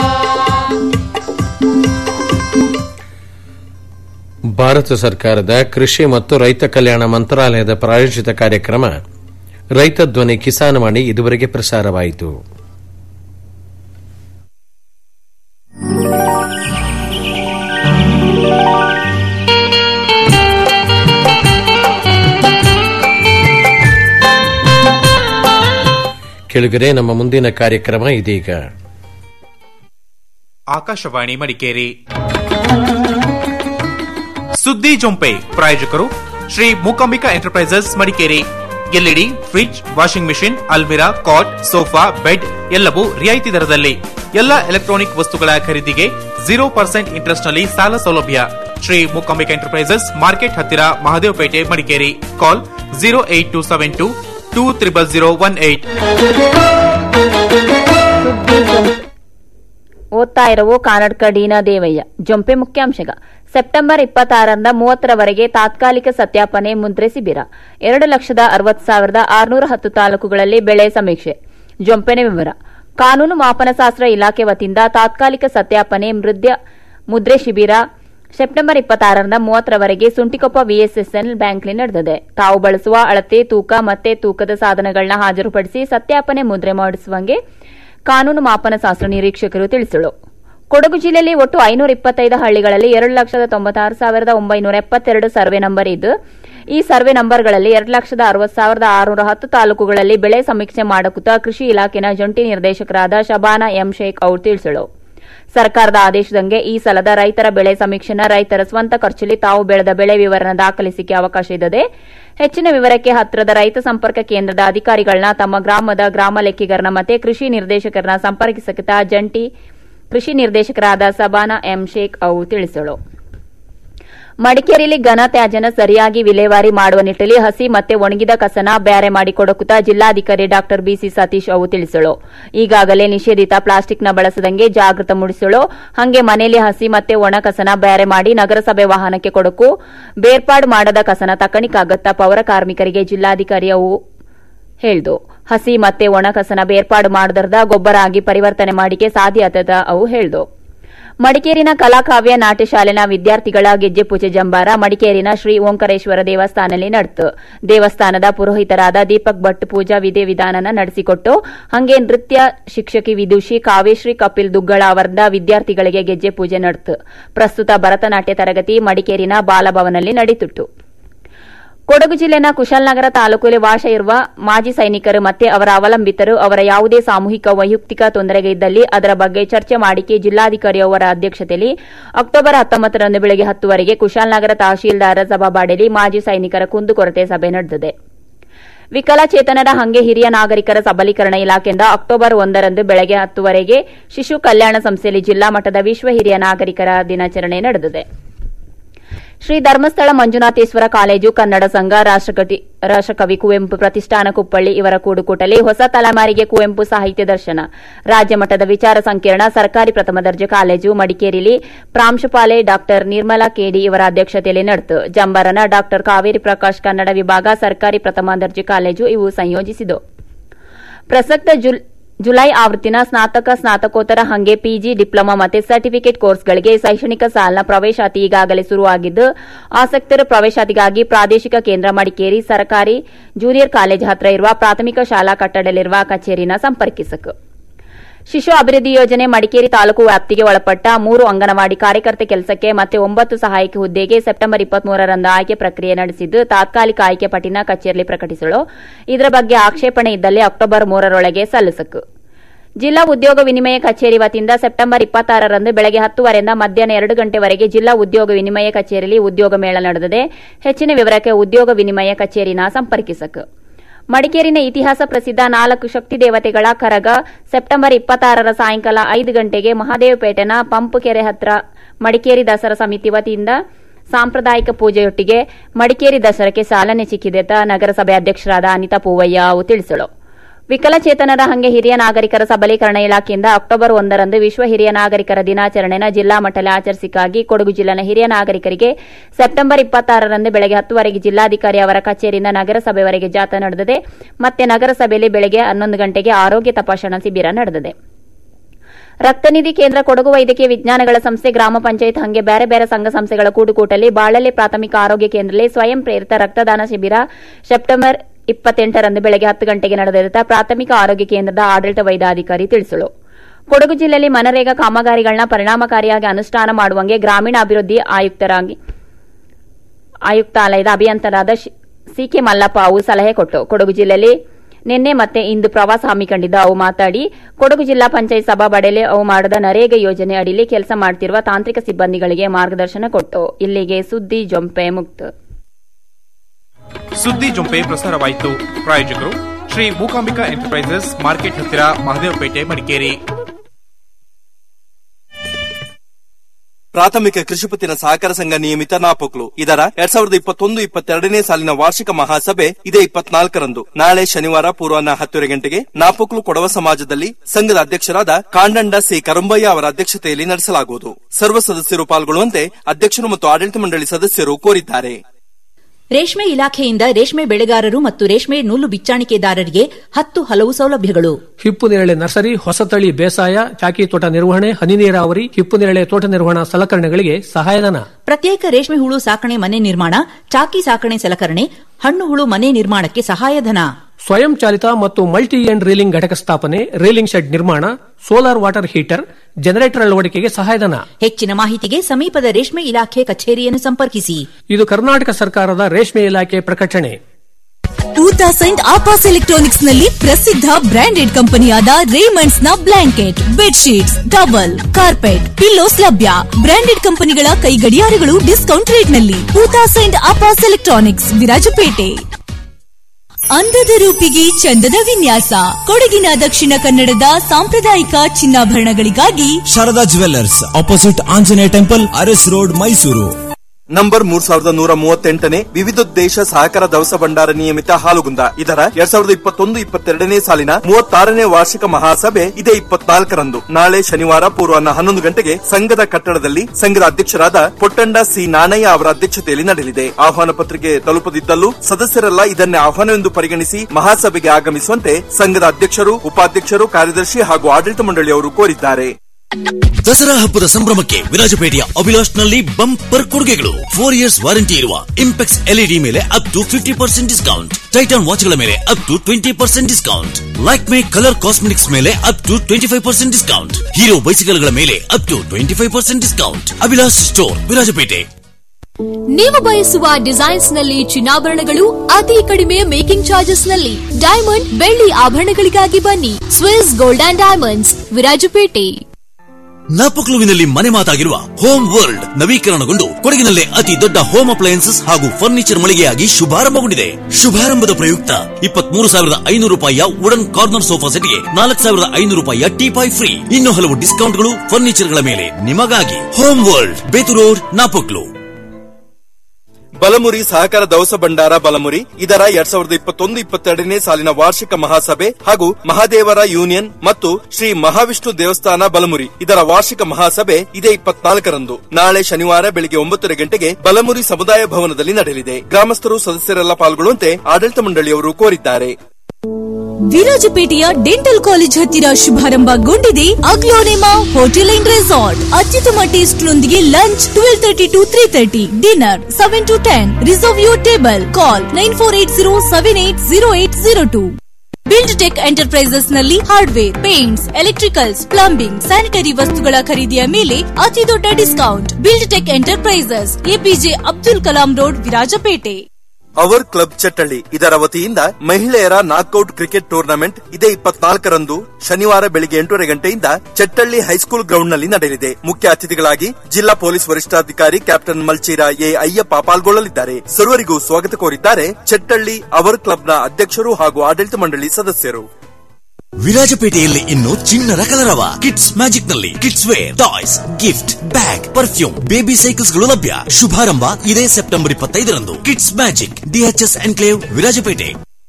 ಭಾರತ ಸರ್ಕಾರದ ಕೃಷಿ ಮತ್ತು ರೈತ ಕಲ್ಯಾಣ ಮಂತ್ರಾಲಯದ ಪ್ರಾಯೋಜಿತ ಕಾರ್ಯಕ್ರಮ ರೈತ ಧ್ವನಿ ಕಿಸಾನ್ ವಾಣಿ ಇದುವರೆಗೆ ಪ್ರಸಾರವಾಯಿತು ಕೆಳಗರೆ ನಮ್ಮ ಮುಂದಿನ ಕಾರ್ಯಕ್ರಮ ಇದೀಗ ಆಕಾಶವಾಣಿ ಮಡಿಕೇರಿ ಸುದ್ದಿ ಜೊಂಪೆ ಪ್ರಾಯೋಜಕರು Shri Mookambika enterprises Madikeri LED fridge washing machine ಅಲ್ಮಿರಾ ಕಾಟ್ ಸೋಫಾ ಬೆಡ್ ಎಲ್ಲವೂ ರಿಯಾಯಿತಿ ದರದಲ್ಲಿ ಎಲ್ಲ ಎಲೆಕ್ಟ್ರಾನಿಕ್ ವಸ್ತುಗಳ ಖರೀದಿಗೆ ಜೀರೋ ಪರ್ಸೆಂಟ್ ಇಂಟ್ರೆಸ್ಟ್ ನಲ್ಲಿ ಸಾಲ ಸೌಲಭ್ಯ ಶ್ರೀ ಮೂಕಾಂಬಿಕಾ ಎಂಟರ್ಪ್ರೈಸಸ್ ಮಾರ್ಕೆಟ್ ಹತ್ತಿರ Mahadevapete Madikeri call zero eight two seven two two triple zero one eight ಓದ್ತಾ ಇರವು ಕಾನಡ್ಕ ಡೀನಾ ದೇವಯ್ಯ ಜೊಂಪೆ ಮುಖ್ಯಾಂಶಗ ಸೆಪ್ಟೆಂಬರ್ ಇಪ್ಪತ್ತಾರರಿಂದ ಮೂವತ್ತರವರೆಗೆ ತಾತ್ಕಾಲಿಕ ಸತ್ಯಾಪನೆ ಮುದ್ರೆ ಶಿಬಿರ ಎರಡು ಲಕ್ಷದ ಅರವತ್ತು ಸಾವಿರದ ಆರುನೂರ ಹತ್ತು ತಾಲೂಕುಗಳಲ್ಲಿ ಬೆಳೆ ಸಮೀಕ್ಷೆ ಜೊಂಪೆನೆ ವಿವರ ಕಾನೂನು ಮಾಪನಶಾಸ್ತ್ರ ಇಲಾಖೆ ವತಿಯಿಂದ ತಾತ್ಕಾಲಿಕ ಸತ್ಯಾಪನೆ ಮೃದ್ಯ ಮುದ್ರೆ ಶಿಬಿರ ಸೆಪ್ಟೆಂಬರ್ ಇಪ್ಪತ್ತಾರರಿಂದ ಮೂವತ್ತರವರೆಗೆ ಸುಂಟಿಕೊಪ್ಪ ವಿಎಸ್ಎಸ್ಎಲ್ ಬ್ಯಾಂಕ್ಲಿ ನಡೆದಿದೆ ತಾವು ಬಳಸುವ ಅಳತೆ ತೂಕ ಮತ್ತೆ ತೂಕದ ಸಾಧನಗಳನ್ನ ಹಾಜರುಪಡಿಸಿ ಸತ್ಯಾಪನೆ ಮುದ್ರೆ ಮಾಡಿಸುವಂಗೆ ಕಾನೂನು ಮಾಪನಶಾಸ್ತ್ರ ನಿರೀಕ್ಷಕರು ತಿಳಿಸಲು ಕೊಡಗು ಜಿಲ್ಲೆಯಲ್ಲಿ ಒಟ್ಟು ಐನೂರ ಇಪ್ಪತ್ತೈದು ಹಳ್ಳಿಗಳಲ್ಲಿ ಎರಡು ಲಕ್ಷದ ತೊಂಬತ್ತಾರು ಸಾವಿರದ ಒಂಬೈನೂರ ಎಪ್ಪತ್ತೆರಡು ಸರ್ವೆ ನಂಬರ್ ಇದ್ದು ಈ ಸರ್ವೆ ನಂಬರ್ಗಳಲ್ಲಿ ಎರಡು ಲಕ್ಷದ ಅರವತ್ತು ಸಾವಿರದ ಆರುನೂರ ಹತ್ತು ತಾಲೂಕುಗಳಲ್ಲಿ ಬೆಳೆ ಸಮೀಕ್ಷೆ ಮಾಡಕುತ್ತ ಕೃಷಿ ಇಲಾಖೆನ ಜಂಟಿ ನಿರ್ದೇಶಕರಾದ ಶಬಾನಾ ಎಂ ಶೇಖ್ ಅವರು ತಿಳಿಸಿದರು ಸರ್ಕಾರದ ಆದೇಶದಂಗೆ ಈ ಸಲದ ರೈತರ ಬೆಳೆ ಸಮೀಕ್ಷೆನ ರೈತರ ಸ್ವಂತ ಖರ್ಚಲ್ಲಿ ತಾವು ಬೆಳೆದ ಬೆಳೆ ವಿವರನ ದಾಖಲಿಸಿಕೆ ಅವಕಾಶ ಇದ್ದದೆ ಹೆಚ್ಚಿನ ವಿವರಕ್ಕೆ ಹತ್ತಿರದ ರೈತ ಸಂಪರ್ಕ ಕೇಂದ್ರದ ಅಧಿಕಾರಿಗಳನ್ನ ತಮ್ಮ ಗ್ರಾಮದ ಗ್ರಾಮ ಲೆಕ್ಕಿಗರನ ಮತ್ತೆ ಕೃಷಿ ನಿರ್ದೇಶಕರನ್ನ ಸಂಪರ್ಕಿಸಕುತ್ತಾ ಜಂಟಿ ಕೃಷಿ ನಿರ್ದೇಶಕರಾದ ಸಬಾನಾ ಎಂ ಶೇಖ್ ಅವು ತಿಳಿಸಳು ಮಡಿಕೇರಿಯಲ್ಲಿ ಘನ ತ್ಯಾಜ್ಯನ ಸರಿಯಾಗಿ ವಿಲೇವಾರಿ ಮಾಡುವ ನಿಟ್ಟಲ್ಲಿ ಹಸಿ ಮತ್ತೆ ಒಣಗಿದ ಕಸನ ಬ್ಯಾರೆ ಮಾಡಿ ಕೊಡಕುತ್ತಾ ಜಿಲ್ಲಾಧಿಕಾರಿ ಡಾ ಬಿಸಿ ಸತೀಶ್ ಅವು ತಿಳಿಸಳು ಈಗಾಗಲೇ ನಿಷೇಧಿತ ಪ್ಲಾಸ್ಟಿಕ್ನ ಬಳಸದಂಗೆ ಜಾಗೃತ ಮೂಡಿಸಳು ಹಂಗೆ ಮನೆಯಲ್ಲಿ ಹಸಿ ಮತ್ತೆ ಒಣ ಕಸನ ಬ್ಯಾರೆ ಮಾಡಿ ನಗರಸಭೆ ವಾಹನಕ್ಕೆ ಕೊಡಕು ಬೇರ್ಪಾಡು ಮಾಡದ ಕಸನ ತಕ್ಕಣಿಕಾಗತ್ತ ಪೌರ ಕಾರ್ಮಿಕರಿಗೆ ಜಿಲ್ಲಾಧಿಕಾರಿ ಅವು ಹೇಳ್ದು ಹಸಿ ಮತ್ತೆ ಒಣ ಕಸನ ಬೇರ್ಪಾಡು ಮಾಡದರ್ದ ಗೊಬ್ಬರ ಆಗಿ ಪರಿವರ್ತನೆ ಮಾಡಿಕೆ ಸಾಧ್ಯ ಆತದ ಅವು ಹೇಳ್ದು ಮಡಿಕೇರಿನ ಕಲಾಕಾವ್ಯ ನಾಟ್ಯ ಶಾಲೆನ ವಿದ್ಯಾರ್ಥಿಗಳ ಗೆಜ್ಜೆ ಪೂಜೆ ಜಂಬಾರ ಮಡಿಕೇರಿನ ಶ್ರೀ ಓಂಕಾರೇಶ್ವರ ದೇವಸ್ಥಾನದಲ್ಲಿ ನಡೆತು ದೇವಸ್ಥಾನದ ಪುರೋಹಿತರಾದ ದೀಪಕ್ ಭಟ್ ಪೂಜಾ ವಿಧಿ ವಿಧಾನನ ನಡೆಸಿಕೊಟ್ಟು ಹಂಗೆ ನೃತ್ಯ ಶಿಕ್ಷಕಿ ವಿದುಷಿ ಕಾವೇಶ್ರೀ ಕಪಿಲ್ ದುಗ್ಗಳ ಅವರಿಂದ ವಿದ್ಯಾರ್ಥಿಗಳಿಗೆ ಗೆಜ್ಜೆ ಪೂಜೆ ನಡೆತು ಪ್ರಸ್ತುತ ಭರತನಾಟ್ಯ ತರಗತಿ ಮಡಿಕೇರಿನ ಬಾಲಭವನಲ್ಲಿ ನಡೆಯಿತು ಕೊಡಗು ಜಿಲ್ಲೆನ ಕುಶಾಲನಗರ ತಾಲೂಕಲ್ಲಿ ವಾಸ ಇರುವ ಮಾಜಿ ಸೈನಿಕರು ಮತ್ತೆ ಅವರ ಅವಲಂಬಿತರು ಅವರ ಯಾವುದೇ ಸಾಮೂಹಿಕ ವೈಯಕ್ತಿಕ ತೊಂದರೆಗೆ ಇದ್ದಲ್ಲಿ ಅದರ ಬಗ್ಗೆ ಚರ್ಚೆ ಮಾಡಿಕೆ ಜಿಲ್ಲಾಧಿಕಾರಿ ಅವರ ಅಧ್ಯಕ್ಷತೆಯಲ್ಲಿ ಅಕ್ಟೋಬರ್ ಹತ್ತೊಂಬತ್ತರಂದು ಬೆಳಗ್ಗೆ ಹತ್ತುವರೆಗೆ ಕುಶಾಲನಗರ ತಹಶೀಲ್ದಾರ ಸಭಾಬಾಡಿಯಲ್ಲಿ ಮಾಜಿ ಸೈನಿಕರ ಕುಂದುಕೊರತೆ ಸಭೆ ನಡೆದಿದೆ ವಿಕಲಚೇತನರ ಹಂಗೆ ಹಿರಿಯ ನಾಗರಿಕರ ಸಬಲೀಕರಣ ಇಲಾಖೆಯಿಂದ ಅಕ್ಟೋಬರ್ ಒಂದರಂದು ಬೆಳಗ್ಗೆ ಹತ್ತುವರೆಗೆ ಶಿಶು ಕಲ್ಯಾಣ ಸಂಸ್ಥೆಯಲ್ಲಿ ಜಿಲ್ಲಾ ಮಟ್ಟದ ವಿಶ್ವ ಹಿರಿಯ ನಾಗರಿಕರ ದಿನಾಚರಣೆ ನಡೆದಿದೆ ಶ್ರೀ ಧರ್ಮಸ್ಥಳ ಮಂಜುನಾಥೇಶ್ವರ ಕಾಲೇಜು ಕನ್ನಡ ಸಂಘ ರಾಷ್ಟ್ರಕಟಿ ರಾಷ್ಟ್ರಕವಿ ಕುವೆಂಪು ಪ್ರತಿಷ್ಠಾನ ಕುಪ್ಪಳ್ಳಿ ಇವರ ಕೂಡುಕೂಟಲಿ ಹೊಸ ತಲೆಮಾರಿಗೆ ಕುವೆಂಪು ಸಾಹಿತ್ಯ ದರ್ಶನ ರಾಜ್ಯ ಮಟ್ಟದ ವಿಚಾರ ಸಂಕಿರಣ ಸರ್ಕಾರಿ ಪ್ರಥಮ ದರ್ಜೆ ಕಾಲೇಜು ಮಡಿಕೇರಿಲಿ ಪ್ರಾಂಶುಪಾಲೆ ಡಾ ನಿರ್ಮಲಾ ಕೆಡಿ ಇವರ ಅಧ್ಯಕ್ಷತೆಯಲ್ಲಿ ನಡೆತು ಜಂಬರನ ಡಾ ಕಾವೇರಿ ಪ್ರಕಾಶ್ ಕನ್ನಡ ವಿಭಾಗ ಸರ್ಕಾರಿ ಪ್ರಥಮ ದರ್ಜೆ ಕಾಲೇಜು ಇವು ಸಂಯೋಜಿಸಿದವು ಪ್ರಸಕ್ತ ಜುಲೈ ಆವೃತ್ತಿನ ಸ್ನಾತಕ ಸ್ನಾತಕೋತ್ತರ ಹಂಗೆ ಪಿಜಿ ಡಿಪ್ಲೊಮಾ ಮತ್ತು ಸರ್ಟಿಫಿಕೇಟ್ ಕೋರ್ಸ್ಗಳಿಗೆ ಶೈಕ್ಷಣಿಕ ಸಾಲಿನ ಪ್ರವೇಶಾತಿ ಈಗಾಗಲೇ ಶುರುವಾಗಿದ್ದು ಆಸಕ್ತರು ಪ್ರವೇಶಾತಿಗಾಗಿ ಪ್ರಾದೇಶಿಕ ಕೇಂದ್ರ ಮಡಿಕೇರಿ ಸರ್ಕಾರಿ ಜೂನಿಯರ್ ಕಾಲೇಜ್ ಹತ್ರ ಇರುವ ಪ್ರಾಥಮಿಕ ಶಾಲಾ ಕಟ್ಟಡದಲ್ಲಿರುವ ಕಚೇರಿನ ಸಂಪರ್ಕಿಸಕು ಶಿಶು ಅಭಿವೃದ್ಧಿ ಯೋಜನೆ ಮಡಿಕೇರಿ ತಾಲೂಕು ವ್ಯಾಪ್ತಿಗೆ ಒಳಪಟ್ಟ ಮೂರು ಅಂಗನವಾಡಿ ಕಾರ್ಯಕರ್ತೆ ಕೆಲಸಕ್ಕೆ ಮತ್ತೆ ಒಂಬತ್ತು ಸಹಾಯಕ ಹುದ್ದೆಗೆ ಸೆಪ್ಟೆಂಬರ್ ಇಪ್ಪತ್ಮೂರರಂದು ಆಯ್ಕೆ ಪ್ರಕ್ರಿಯೆ ನಡೆಸಿದ್ದು ತಾತ್ಕಾಲಿಕ ಆಯ್ಕೆ ಪಟ್ಟಿನ ಕಚೇರಿಯಲ್ಲಿ ಪ್ರಕಟಿಸಲು ಇದರ ಬಗ್ಗೆ ಆಕ್ಷೇಪಣೆ ಇದ್ದಲ್ಲಿ ಅಕ್ಟೋಬರ್ ಮೂರರೊಳಗೆ ಸಲ್ಲಿಸಕು ಜಿಲ್ಲಾ ಉದ್ಯೋಗ ವಿನಿಮಯ ಕಚೇರಿ ವತಿಯಿಂದ ಸೆಪ್ಟೆಂಬರ್ ಇಪ್ಪತ್ತಾರರಂದು ಬೆಳಗ್ಗೆ ಹತ್ತುವರೆಯಿಂದ ಮಧ್ಯಾಹ್ನ ಎರಡು ಗಂಟೆವರೆಗೆ ಜಿಲ್ಲಾ ಉದ್ಯೋಗ ವಿನಿಮಯ ಕಚೇರಿಯಲ್ಲಿ ಉದ್ಯೋಗ ಮೇಳ ನಡೆದಿದೆ ಹೆಚ್ಚಿನ ವಿವರಕ್ಕೆ ಉದ್ಯೋಗ ವಿನಿಮಯ ಕಚೇರಿನ ಸಂಪರ್ಕಿಸಕು ಮಡಿಕೇರಿನ ಇತಿಹಾಸ ಪ್ರಸಿದ್ಧ ನಾಲ್ಕು ಶಕ್ತಿ ದೇವತೆಗಳ ಕರಗ ಸೆಪ್ಟೆಂಬರ್ ಇಪ್ಪತ್ತಾರರ ಸಾಯಂಕಾಲ ಐದು ಗಂಟೆಗೆ ಮಹಾದೇವಪೇಟೆನ ಪಂಪ್ ಕೆರೆ ಹತ್ರ ಮಡಿಕೇರಿ ದಸರಾ ಸಮಿತಿ ವತಿಯಿಂದ ಸಾಂಪ್ರದಾಯಿಕ ಪೂಜೆಯೊಟ್ಟಿಗೆ ಮಡಿಕೇರಿ ದಸರಾಕ್ಕೆ ಚಾಲನೆ ಸಿಕ್ಕಿದೆ ಅಂತ ನಗರಸಭೆ ಅಧ್ಯಕ್ಷರಾದ ಅನಿತಾ ಪೂವಯ್ಯ ಅವು ತಿಳಿಸಲು ವಿಕಲಚೇತನರ ಹಂಗೆ ಹಿರಿಯ ನಾಗರಿಕರ ಸಬಲೀಕರಣ ಇಲಾಖೆಯಿಂದ ಅಕ್ಟೋಬರ್ ಒಂದರಂದು ವಿಶ್ವ ಹಿರಿಯ ನಾಗರಿಕರ ದಿನಾಚರಣೆನ ಜಿಲ್ಲಾ ಮಟ್ಟದಲ್ಲಿ ಆಚರಿಸಿಗಾಗಿ ಕೊಡಗು ಜಿಲ್ಲೆನ ಹಿರಿಯ ನಾಗರಿಕರಿಗೆ ಸೆಪ್ಟೆಂಬರ್ ಇಪ್ಪತ್ತಾರರಂದು ಬೆಳಗ್ಗೆ ಹತ್ತುವರೆಗೆ ಜಿಲ್ಲಾಧಿಕಾರಿ ಅವರ ಕಚೇರಿಯಿಂದ ನಗರಸಭೆವರೆಗೆ ಜಾಥಾ ನಡೆದಿದೆ ಮತ್ತೆ ನಗರಸಭೆಯಲ್ಲಿ ಬೆಳಗ್ಗೆ ಹನ್ನೊಂದು ಗಂಟೆಗೆ ಆರೋಗ್ಯ ತಪಾಸಣಾ ಶಿಬಿರ ನಡೆದಿದೆ ರಕ್ತನಿಧಿ ಕೇಂದ್ರ ಕೊಡಗು ವೈದ್ಯಕೀಯ ವಿಜ್ಞಾನಗಳ ಸಂಸ್ಥೆ ಗ್ರಾಮ ಪಂಚಾಯತ್ ಹಂಗೆ ಬೇರೆ ಬೇರೆ ಸಂಘ ಸಂಸ್ಥೆಗಳ ಕೂಡುಕೂಟಲ್ಲಿ ಬಾಳಲೆ ಪ್ರಾಥಮಿಕ ಆರೋಗ್ಯ ಕೇಂದ್ರದಲ್ಲಿ ಸ್ವಯಂ ಪ್ರೇರಿತ ರಕ್ತದಾನ ಶಿಬಿರ ಸೆಪ್ಟೆಂಬರ್ ಇಪ್ಪತ್ತೆಂಟರಂದು ಬೆಳಗ್ಗೆ ಹತ್ತು ಗಂಟೆಗೆ ನಡೆದಿರುತ್ತ ಪ್ರಾಥಮಿಕ ಆರೋಗ್ಯ ಕೇಂದ್ರದ ಆಡಳಿತ ವೈದ್ಯಾಧಿಕಾರಿ ತಿಳಿಸಲು ಕೊಡಗು ಜಿಲ್ಲೆಯಲ್ಲಿ ಮನರೇಗಾ ಕಾಮಗಾರಿಗಳನ್ನ ಪರಿಣಾಮಕಾರಿಯಾಗಿ ಅನುಷ್ಠಾನ ಮಾಡುವಂಗೆ ಗ್ರಾಮೀಣ ಅಭಿವೃದ್ಧಿ ಆಯುಕ್ತರಾಗಿ ಆಯುಕ್ತಾಲಯದ ಅಭಿಯಂತರಾದ ಸಿಕೆ ಮಲ್ಲಪ್ಪ ಅವು ಸಲಹೆ ಕೊಟ್ಟು ಕೊಡಗು ಜಿಲ್ಲೆಯಲ್ಲಿ ನಿನ್ನೆ ಮತ್ತೆ ಇಂದು ಪ್ರವಾಸ ಹಮ್ಮಿಕೊಂಡಿದ್ದ ಅವು ಮಾತಾಡಿ ಕೊಡಗು ಜಿಲ್ಲಾ ಪಂಚಾಯತ್ ಸಭಾಬಡೆಯಲ್ಲಿ ಅವು ಮಾಡಿದ ನರೇಗಾ ಯೋಜನೆ ಅಡಿಯಲ್ಲಿ ಕೆಲಸ ಮಾಡುತ್ತಿರುವ ತಾಂತ್ರಿಕ ಸಿಬ್ಬಂದಿಗಳಿಗೆ ಮಾರ್ಗದರ್ಶನ ಕೊಟ್ಟು ಇಲ್ಲಿಗೆ ಸುದ್ದಿ ಜೊಂಪೆ ಮುಕ್ತ ಸುದ್ದಿ ಜೊಂಪೆ ಪ್ರಸಾರವಾಯಿತು ಪ್ರಾಯೋಜಕರು ಶ್ರೀ ಮೂಕಾಂಬಿಕಾ ಎಂಟರ್ಪ್ರೈಸಸ್ ಮಾರ್ಕೆಟ್ ಹತ್ತಿರ ಮಹದೇವಪೇಟೆ ಮಡಿಕೇರಿ ಪ್ರಾಥಮಿಕ ಕೃಷಿಪತ್ತಿನ ಸಹಕಾರ ಸಂಘ ನಿಯಮಿತ ನಾಪೊಕ್ಲು ಇದರ ಎರಡ್ ಸಾವಿರದ ಇಪ್ಪತ್ತೊಂದು ಇಪ್ಪತ್ತೆರಡನೇ ಸಾಲಿನ ವಾರ್ಷಿಕ ಮಹಾಸಭೆ ಇದೇ ಇಪ್ಪತ್ನಾಲ್ಕರಂದು ನಾಳೆ ಶನಿವಾರ ಪೂರ್ವಾಹ್ನ ಹತ್ತುವರೆ ಗಂಟೆಗೆ ನಾಪೊಕ್ಲು ಕೊಡವ ಸಮಾಜದಲ್ಲಿ ಸಂಘದ ಅಧ್ಯಕ್ಷರಾದ ಕಾಂಡಂಡ ಸಿ ಕರಂಬಯ್ಯ ಅವರ ಅಧ್ಯಕ್ಷತೆಯಲ್ಲಿ ನಡೆಸಲಾಗುವುದು ಸರ್ವ ಸದಸ್ಯರು ಪಾಲ್ಗೊಳ್ಳುವಂತೆ ಅಧ್ಯಕ್ಷರು ಮತ್ತು ಆಡಳಿತ ಮಂಡಳಿ ಸದಸ್ಯರು ಕೋರಿದ್ದಾರೆ ರೇಷ್ಮೆ ಇಲಾಖೆಯಿಂದ ರೇಷ್ಮೆ ಬೆಳೆಗಾರರು ಮತ್ತು ರೇಷ್ಮೆ ನೂಲು ಬಿಚ್ಚಾಣಿಕೆದಾರರಿಗೆ ಹತ್ತು ಹಲವು ಸೌಲಭ್ಯಗಳು ಹಿಪ್ಪು ನೇರಳೆ ನರ್ಸರಿ ಹೊಸತಳಿ ಬೇಸಾಯ ಚಾಕಿ ತೋಟ ನಿರ್ವಹಣೆ ಹನಿ ನೀರಾವರಿ ಹಿಪ್ಪು ನೇರಳೆ ತೋಟ ನಿರ್ವಹಣಾ ಸಲಕರಣೆಗಳಿಗೆ ಸಹಾಯಧನ ಪ್ರತ್ಯೇಕ ರೇಷ್ಮೆ ಹುಳು ಸಾಕಣೆ ಮನೆ ನಿರ್ಮಾಣ ಚಾಕಿ ಸಾಕಣೆ ಸಲಕರಣೆ ಹಣ್ಣು ಹುಳು ಮನೆ ನಿರ್ಮಾಣಕ್ಕೆ ಸಹಾಯಧನ ಸ್ವಯಂ ಚಾಲಿತ ಮತ್ತು ಮಲ್ಟಿ ಎಂಡ್ ರೀಲಿಂಗ್ ಘಟಕ ಸ್ಥಾಪನೆ ರೀಲಿಂಗ್ ಶೆಡ್ ನಿರ್ಮಾಣ ಸೋಲಾರ್ ವಾಟರ್ ಹೀಟರ್ ಜನರೇಟರ್ ಅಳವಡಿಕೆಗೆ ಸಹಾಯಧನ ಹೆಚ್ಚಿನ ಮಾಹಿತಿಗೆ ಸಮೀಪದ ರೇಷ್ಮೆ ಇಲಾಖೆ ಕಚೇರಿಯನ್ನು ಸಂಪರ್ಕಿಸಿ ಇದು ಕರ್ನಾಟಕ ಸರ್ಕಾರದ ರೇಷ್ಮೆ ಇಲಾಖೆ ಪ್ರಕಟಣೆ ಊತಾ ಸೈಂಟ್ ಆಪಾಸ್ ಎಲೆಕ್ಟ್ರಾನಿಕ್ಸ್ ನಲ್ಲಿ ಪ್ರಸಿದ್ಧ ಬ್ರಾಂಡೆಡ್ ಕಂಪನಿಯಾದ ರೇಮಂಡ್ಸ್ ನ blanket bedsheets towel carpet pillows ಲಭ್ಯ ಬ್ರಾಂಡೆಡ್ ಕಂಪನಿಗಳ ಕೈ ಗಡಿಯಾರಗಳು ಡಿಸ್ಕೌಂಟ್ ರೇಟ್ ನಲ್ಲಿ ಊತಾ ಸೈಂಟ್ ಆಪಾಸ್ ಎಲೆಕ್ಟ್ರಾನಿಕ್ಸ್ ವಿರಾಜಪೇಟೆ ಅಂದದ ರೂಪಿಗೆ ಚಂದದ ವಿನ್ಯಾಸ ಕೊಡಗಿನ ದಕ್ಷಿಣ ಕನ್ನಡದ ಸಾಂಪ್ರದಾಯಿಕ ಚಿನ್ನಾಭರಣಗಳಿಗಾಗಿ Sharada jewellers opposite Anjaneya temple Aras road Mysuru number ಮೂರ್ ಸಾವಿರದ ನೂರ ಮೂವತ್ತೆಂಟನೇ ವಿವಿಧೋದ್ದೇಶ ಸಹಕಾರ ದವಸ ಭಂಡಾರ ನಿಯಮಿತ ಹಾಲುಗುಂದ ಇದರ ಎರಡ್ ಸಾವಿರದ ಇಪ್ಪತ್ತೊಂದು ಇಪ್ಪತ್ತೆರಡನೇ ಸಾಲಿನ ಮೂವತ್ತಾರನೇ ವಾರ್ಷಿಕ ಮಹಾಸಭೆ ಇದೇ ಇಪ್ಪತ್ನಾಲ್ಕರಂದು ನಾಳೆ ಶನಿವಾರ ಪೂರ್ವಾಹ್ನ ಹನ್ನೊಂದು ಗಂಟೆಗೆ ಸಂಘದ ಕಟ್ಟಡದಲ್ಲಿ ಸಂಘದ ಅಧ್ಯಕ್ಷರಾದ ಪೊಟ್ಟಂಡ ಸಿ ನಾಣಯ್ಯ ಅವರ ಅಧ್ಯಕ್ಷತೆಯಲ್ಲಿ ನಡೆಯಲಿದೆ ಆಹ್ವಾನ ಪತ್ರಿಕೆ ತಲುಪದಿದ್ದಲ್ಲೂ ಸದಸ್ಯರೆಲ್ಲ ಇದನ್ನೇ ಆಹ್ವಾನವೆಂದು ಪರಿಗಣಿಸಿ ಮಹಾಸಭೆಗೆ ಆಗಮಿಸುವಂತೆ ಸಂಘದ ಅಧ್ಯಕ್ಷರು ಉಪಾಧ್ಯಕ್ಷರು ಕಾರ್ಯದರ್ಶಿ ಹಾಗೂ ಆಡಳಿತ ಮಂಡಳಿಯವರು ಕೋರಿದ್ದಾರೆ ದಸರಾ ಹಬ್ಬದ ಸಂಭ್ರಮಕ್ಕೆ ವಿರಾಜಪೇಟೆಯ ಅಭಿಲಾಷ್ ನಲ್ಲಿ ಬಂಪರ್ ಕೊಡುಗೆಗಳು ಫೋರ್ ಇಯರ್ಸ್ ವಾರಂಟಿ ಇರುವ ಇಂಪೆಕ್ಸ್ ಎಲ್ಇಡಿ ಮೇಲೆ up to fifty percent discount Titan ವಾಚ್ಗಳ ಮೇಲೆ up to twenty percent discount Lakme colour cosmetics ಮೇಲೆ up to twenty five percent discount Hero ಬೈಸಿಕಲ್ಗಳ ಮೇಲೆ up to twenty five percent discount Abhilash store Virajpet ನೀವು ಬಯಸುವ designs ನಲ್ಲಿ ಚಿನ್ನಾಭರಣಗಳು ಅತಿ ಕಡಿಮೆ ಮೇಕಿಂಗ್ ಚಾರ್ಜಸ್ ನಲ್ಲಿ ಡೈಮಂಡ್ ಬೆಳ್ಳಿ ಆಭರಣಗಳಿಗಾಗಿ ಬನ್ನಿ Swiss gold and diamonds Virajpet ನಾಪಕ್ಲುವಿನಲ್ಲಿ ಮನೆ ಮಾತಾಗಿರುವ ಹೋಮ್ ವರ್ಲ್ಡ್ ನವೀಕರಣಗೊಂಡು ಕೊಡಗಿನಲ್ಲೇ ಅತಿ ದೊಡ್ಡ ಹೋಮ್ ಅಪ್ಲಯನ್ಸಸ್ ಹಾಗೂ ಫರ್ನಿಚರ್ ಮಳಿಗೆಯಾಗಿ ಶುಭಾರಂಭಗೊಂಡಿದೆ ಶುಭಾರಂಭದ ಪ್ರಯುಕ್ತ ಇಪ್ಪತ್ಮೂರು ಸಾವಿರದ ಐನೂರು ರೂಪಾಯಿಯ ವುಡನ್ ಕಾರ್ನರ್ ಸೋಫಾ ಸೆಟ್ಗೆ ನಾಲ್ಕು ಸಾವಿರದ ಐನೂರು ರೂಪಾಯಿಯ ಟೀಪಾಯ್ ಫ್ರೀ ಇನ್ನು ಹಲವು ಡಿಸ್ಕೌಂಟ್ಗಳು ಫರ್ನಿಚರ್ಗಳ ಮೇಲೆ ನಿಮಗಾಗಿ home world Bethu road Napoklu Balamuri ಸಹಕಾರ ದವಸ ಭಂಡಾರ ಬಲಮುರಿ ಇದರ ಎರಡ್ ಸಾವಿರದ ಇಪ್ಪತ್ತೊಂದು ಇಪ್ಪತ್ತೆರಡನೇ ಸಾಲಿನ ವಾರ್ಷಿಕ ಮಹಾಸಭೆ ಹಾಗೂ ಮಹಾದೇವರ ಯೂನಿಯನ್ ಮತ್ತು ಶ್ರೀ ಮಹಾವಿಷ್ಣು ದೇವಸ್ಥಾನ ಬಲಮುರಿ ಇದರ ವಾರ್ಷಿಕ ಮಹಾಸಭೆ ಇದೇ ಇಪ್ಪತ್ನಾಲ್ಕರಂದು ನಾಳೆ ಶನಿವಾರ ಬೆಳಿಗ್ಗೆ ಒಂಬತ್ತುವರೆ ಗಂಟೆಗೆ ಬಲಮುರಿ ಸಮುದಾಯ ಭವನದಲ್ಲಿ ನಡೆಯಲಿದೆ ಗ್ರಾಮಸ್ಥರು ಸದಸ್ಯರೆಲ್ಲ ಪಾಲ್ಗೊಳ್ಳುವಂತೆ ಆಡಳಿತ ಮಂಡಳಿಯವರು ಕೋರಿದ್ದಾರೆ ವಿರಾಜಪೇಟೆಯ ಡೆಂಟಲ್ ಕಾಲೇಜ್ ಹತ್ತಿರ ಶುಭಾರಂಭಗೊಂಡಿದೆ ಅಗ್ಲೋನೆಮಾ ಹೋಟೆಲ್ ಅಂಡ್ ರೆಸಾರ್ಟ್ ಅತ್ಯುತ್ತಮ ಟೇಸ್ಟ್ ನೊಂದಿಗೆ lunch twelve thirty to three thirty dinner seven to ten reserve your table call nine four eight zero seven eight zero eight zero two build tech enterprises ನಲ್ಲಿ hardware paints electricals plumbing sanitary ವಸ್ತುಗಳ ಖರೀದಿಯ ಮೇಲೆ ಅತಿ ದೊಡ್ಡ discount build tech enterprises APJ Abdul Kalam road Virajpet our club Chettalli ಇದರ ವತಿಯಿಂದ ಮಹಿಳೆಯರ knockout cricket tournament ಇದೇ ಇಪ್ಪತ್ನಾಲ್ಕರಂದು ಶನಿವಾರ ಬೆಳಿಗ್ಗೆ ಎಂಟೂವರೆ ಗಂಟೆಯಿಂದ ಚಟ್ಟಳ್ಳಿ ಹೈಸ್ಕೂಲ್ ಗ್ರೌಂಡ್ನಲ್ಲಿ ನಡೆಯಲಿದೆ ಮುಖ್ಯ ಅತಿಥಿಗಳಾಗಿ ಜಿಲ್ಲಾ ಪೊಲೀಸ್ ವರಿಷ್ಠಾಧಿಕಾರಿ ಕ್ಯಾಪ್ಟನ್ ಮಲ್ಚೀರ ಎ ಅಯ್ಯಪ್ಪ ಪಾಲ್ಗೊಳ್ಳಲಿದ್ದಾರೆ ಸರ್ವರಿಗೂ ಸ್ವಾಗತ ಕೋರಿದ್ದಾರೆ ಚಟ್ಟಳ್ಳಿ ಅವರ್ ಕ್ಲಬ್ನ ಅಧ್ಯಕ್ಷರು ಹಾಗೂ ಆಡಳಿತ ಮಂಡಳಿ ಸದಸ್ಯರು ವಿರಾಜಪೇಟೆಯಲ್ಲಿ ಇನ್ನು ಚಿಣ್ಣರ ಕಲರವ ಕಿಡ್ಸ್ ಮ್ಯಾಜಿಕ್ ನಲ್ಲಿ kids wear toys gift bag perfume baby cycles ಗಳು ಲಭ್ಯ ಶುಭಾರಂಭ ಇದೇ ಸೆಪ್ಟೆಂಬರ್ ಇಪ್ಪತ್ತೈದರಂದು kids magic DHS enclave Virajpet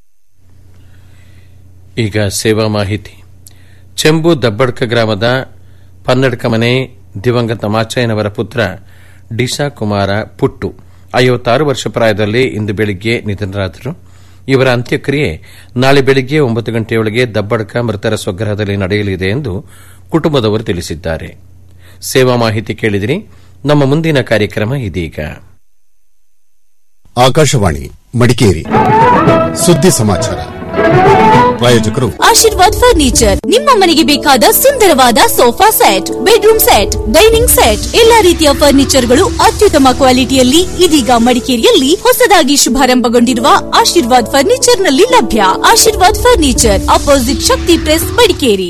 ಈಗ ಸೇವಾ ಮಾಹಿತಿ ಚೆಂಬು ದಬ್ಬಡ್ಕ ಗ್ರಾಮದ ಪನ್ನಡ್ಕ ಮನೆ ದಿವಂಗತ ಮಾಚಯ್ಯನವರ ಪುತ್ರ ಡಿಶಾ ಕುಮಾರ ಪುಟ್ಟು ಐವತ್ತಾರು ವರ್ಷ ಪ್ರಾಯದಲ್ಲಿ ಇಂದು ಬೆಳಿಗ್ಗೆ ನಿಧನರಾದರು ಇವರ ಅಂತ್ಯಕ್ರಿಯೆ ನಾಳೆ ಬೆಳಿಗ್ಗೆ ಒಂಬತ್ತು ಗಂಟೆಯೊಳಗೆ ದಬ್ಬಡ್ಕ ಮೃತರ ಸ್ವಗ್ರಹದಲ್ಲಿ ನಡೆಯಲಿದೆ ಎಂದು ಕುಟುಂಬದವರು ತಿಳಿಸಿದ್ದಾರೆ ಸೇವಾ ಮಾಹಿತಿ ಕೇಳಿದಿರಿ ನಮ್ಮ ಮುಂದಿನ ಕಾರ್ಯಕ್ರಮ ಇದೀಗ ಆಕಾಶವಾಣಿ ಮಡಿಕೇರಿ ಸುದ್ದಿ ಸಮಾಚಾರ ಪ್ರಾಯೋಜಕರು ಆಶೀರ್ವಾದ್ ಫರ್ನಿಚರ್ ನಿಮ್ಮ ಮನೆಗೆ ಬೇಕಾದ ಸುಂದರವಾದ sofa set bedroom set dining set ಎಲ್ಲಾ ರೀತಿಯ ಫರ್ನಿಚರ್ಗಳು ಅತ್ಯುತ್ತಮ ಕ್ವಾಲಿಟಿಯಲ್ಲಿ ಇದೀಗ ಮಡಿಕೇರಿಯಲ್ಲಿ ಹೊಸದಾಗಿ ಶುಭಾರಂಭಗೊಂಡಿರುವ ಆಶೀರ್ವಾದ್ ಫರ್ನಿಚರ್ ನಲ್ಲಿ ಲಭ್ಯ Ashirvad furniture opposite Shakti press Madikeri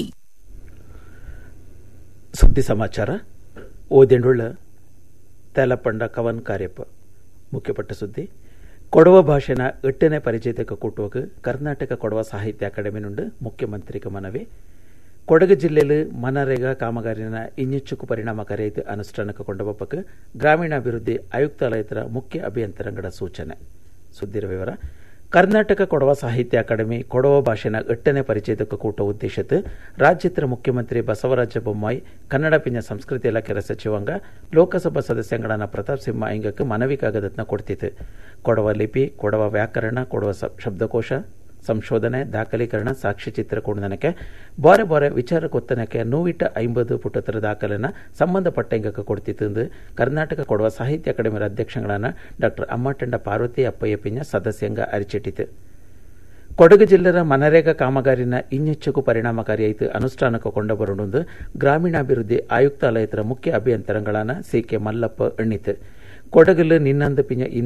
ಸುದ್ದಿ ಸಮಾಚಾರ ಓದೆಂಡುಳ್ಳ ತೇಲಪಂಡ ಕವನ್ ಕಾರ್ಯಪ್ಪ ಮುಖ್ಯಪಟ್ಟ ಸುದ್ದಿ ಕೊಡವ ಭಾಷೆನ ಎಟ್ಟನೇ ಪರಿಚಯಕ್ಕೆ ಕೂಟುವಾಗ ಕರ್ನಾಟಕ ಕೊಡವ ಸಾಹಿತ್ಯ ಅಕಾಡೆಮಿನುಂಡು ಮುಖ್ಯಮಂತ್ರಿಗೆ ಮನವಿ ಕೊಡಗು ಜಿಲ್ಲೆಯಲ್ಲಿ ಮನರೇಗಾ ಕಾಮಗಾರಿನ ಇನ್ನೆಚ್ಚುಕು ಪರಿಣಾಮಕಾರಿಯಾಗಿ ಅನುಷ್ಠಾನಕ್ಕೆ ಕೊಂಡೊಬ್ಬಕ್ಕೆ ಗ್ರಾಮೀಣಾಭಿವೃದ್ಧಿ ಆಯುಕ್ತಾಲಯದ ಮುಖ್ಯ ಅಭಿಯಂತರಂಗದ ಸೂಚನೆ ಸುದ್ದಿರ ವಿವರ ಕರ್ನಾಟಕ ಕೊಡವ ಸಾಹಿತ್ಯ ಅಕಾಡೆಮಿ ಕೊಡವ ಭಾಷೆನ ಎಟ್ಟನೇ ಪರಿಚಯದಕ್ಕೆ ಕೂಟ ಉದ್ದೇಶದ ರಾಜ್ಯದ ಮುಖ್ಯಮಂತ್ರಿ ಬಸವರಾಜ ಬೊಮ್ಮಾಯಿ ಕನ್ನಡ ಪಿಂಜ ಸಂಸ್ಕೃತಿ ಇಲಾಖೆ ಸಚಿವಾಂಗ ಲೋಕಸಭಾ ಸದಸ್ಯಂಗಳನ್ನ ಪ್ರತಾಪ್ ಸಿಂಹ ಐಂಗಕ್ಕೆ ಮನವಿ ಕಾಗದತ್ನ ಕೊಡ್ತಿತ್ತು ಕೊಡವ ಲಿಪಿ ಕೊಡವ ವ್ಯಾಕರಣ ಕೊಡವ ಶಬ್ದಕೋಶ ಸಂಶೋಧನೆ ದಾಖಲೀಕರಣ ಸಾಕ್ಷ್ಯಚಿತ್ರ ಕೊಡದನಕ್ಕೆ ಬಾರೆ ಬಾರೆ ವಿಚಾರ ಕೊತ್ತನಕ್ಕೆ ನೂವಿಟ ಐಂಬದು ಪುಟತರ ದಾಖಲೆನ ಸಂಬಂಧಪಟ್ಟ ಇಂಗಕ್ಕೆ ಕೊಡ್ತಿತ್ತು ಕರ್ನಾಟಕ ಕೊಡುವ ಸಾಹಿತ್ಯ ಅಕಾಡೆಮಿಯ ಅಧ್ಯಕ್ಷಗಳನ್ನ ಡಾಕ್ಟರ್ ಅಮ್ಮಟಂಡ ಪಾರ್ವತಿ ಅಪ್ಪಯ್ಯ ಪಿಂಜ ಸದಸ್ಯಂಗ ಅರಿಚಿಟ್ಟಿತು ಕೊಡಗು ಜಿಲ್ಲೆಯ ಮನರೇಗಾ ಕಾಮಗಾರಿನ ಇನ್ನೆಚ್ಚುಕು ಪರಿಣಾಮಕಾರಿಯಾಯಿತು ಅನುಷ್ಠಾನಕ್ಕೆ ಕೊಂಡಬರುವುದು ಗ್ರಾಮೀಣಾಭಿವೃದ್ಧಿ ಆಯುಕ್ತಾಲಯದ ಮುಖ್ಯ ಅಭಿಯಂತರಗಳಾன ಸಿ ಕೆ ಮಲ್ಲಪ್ಪ ಎಣ್ಣಿತು ಕೊಡಗಿಲು ನಿನ್ನಂದು ಪಿಂಜ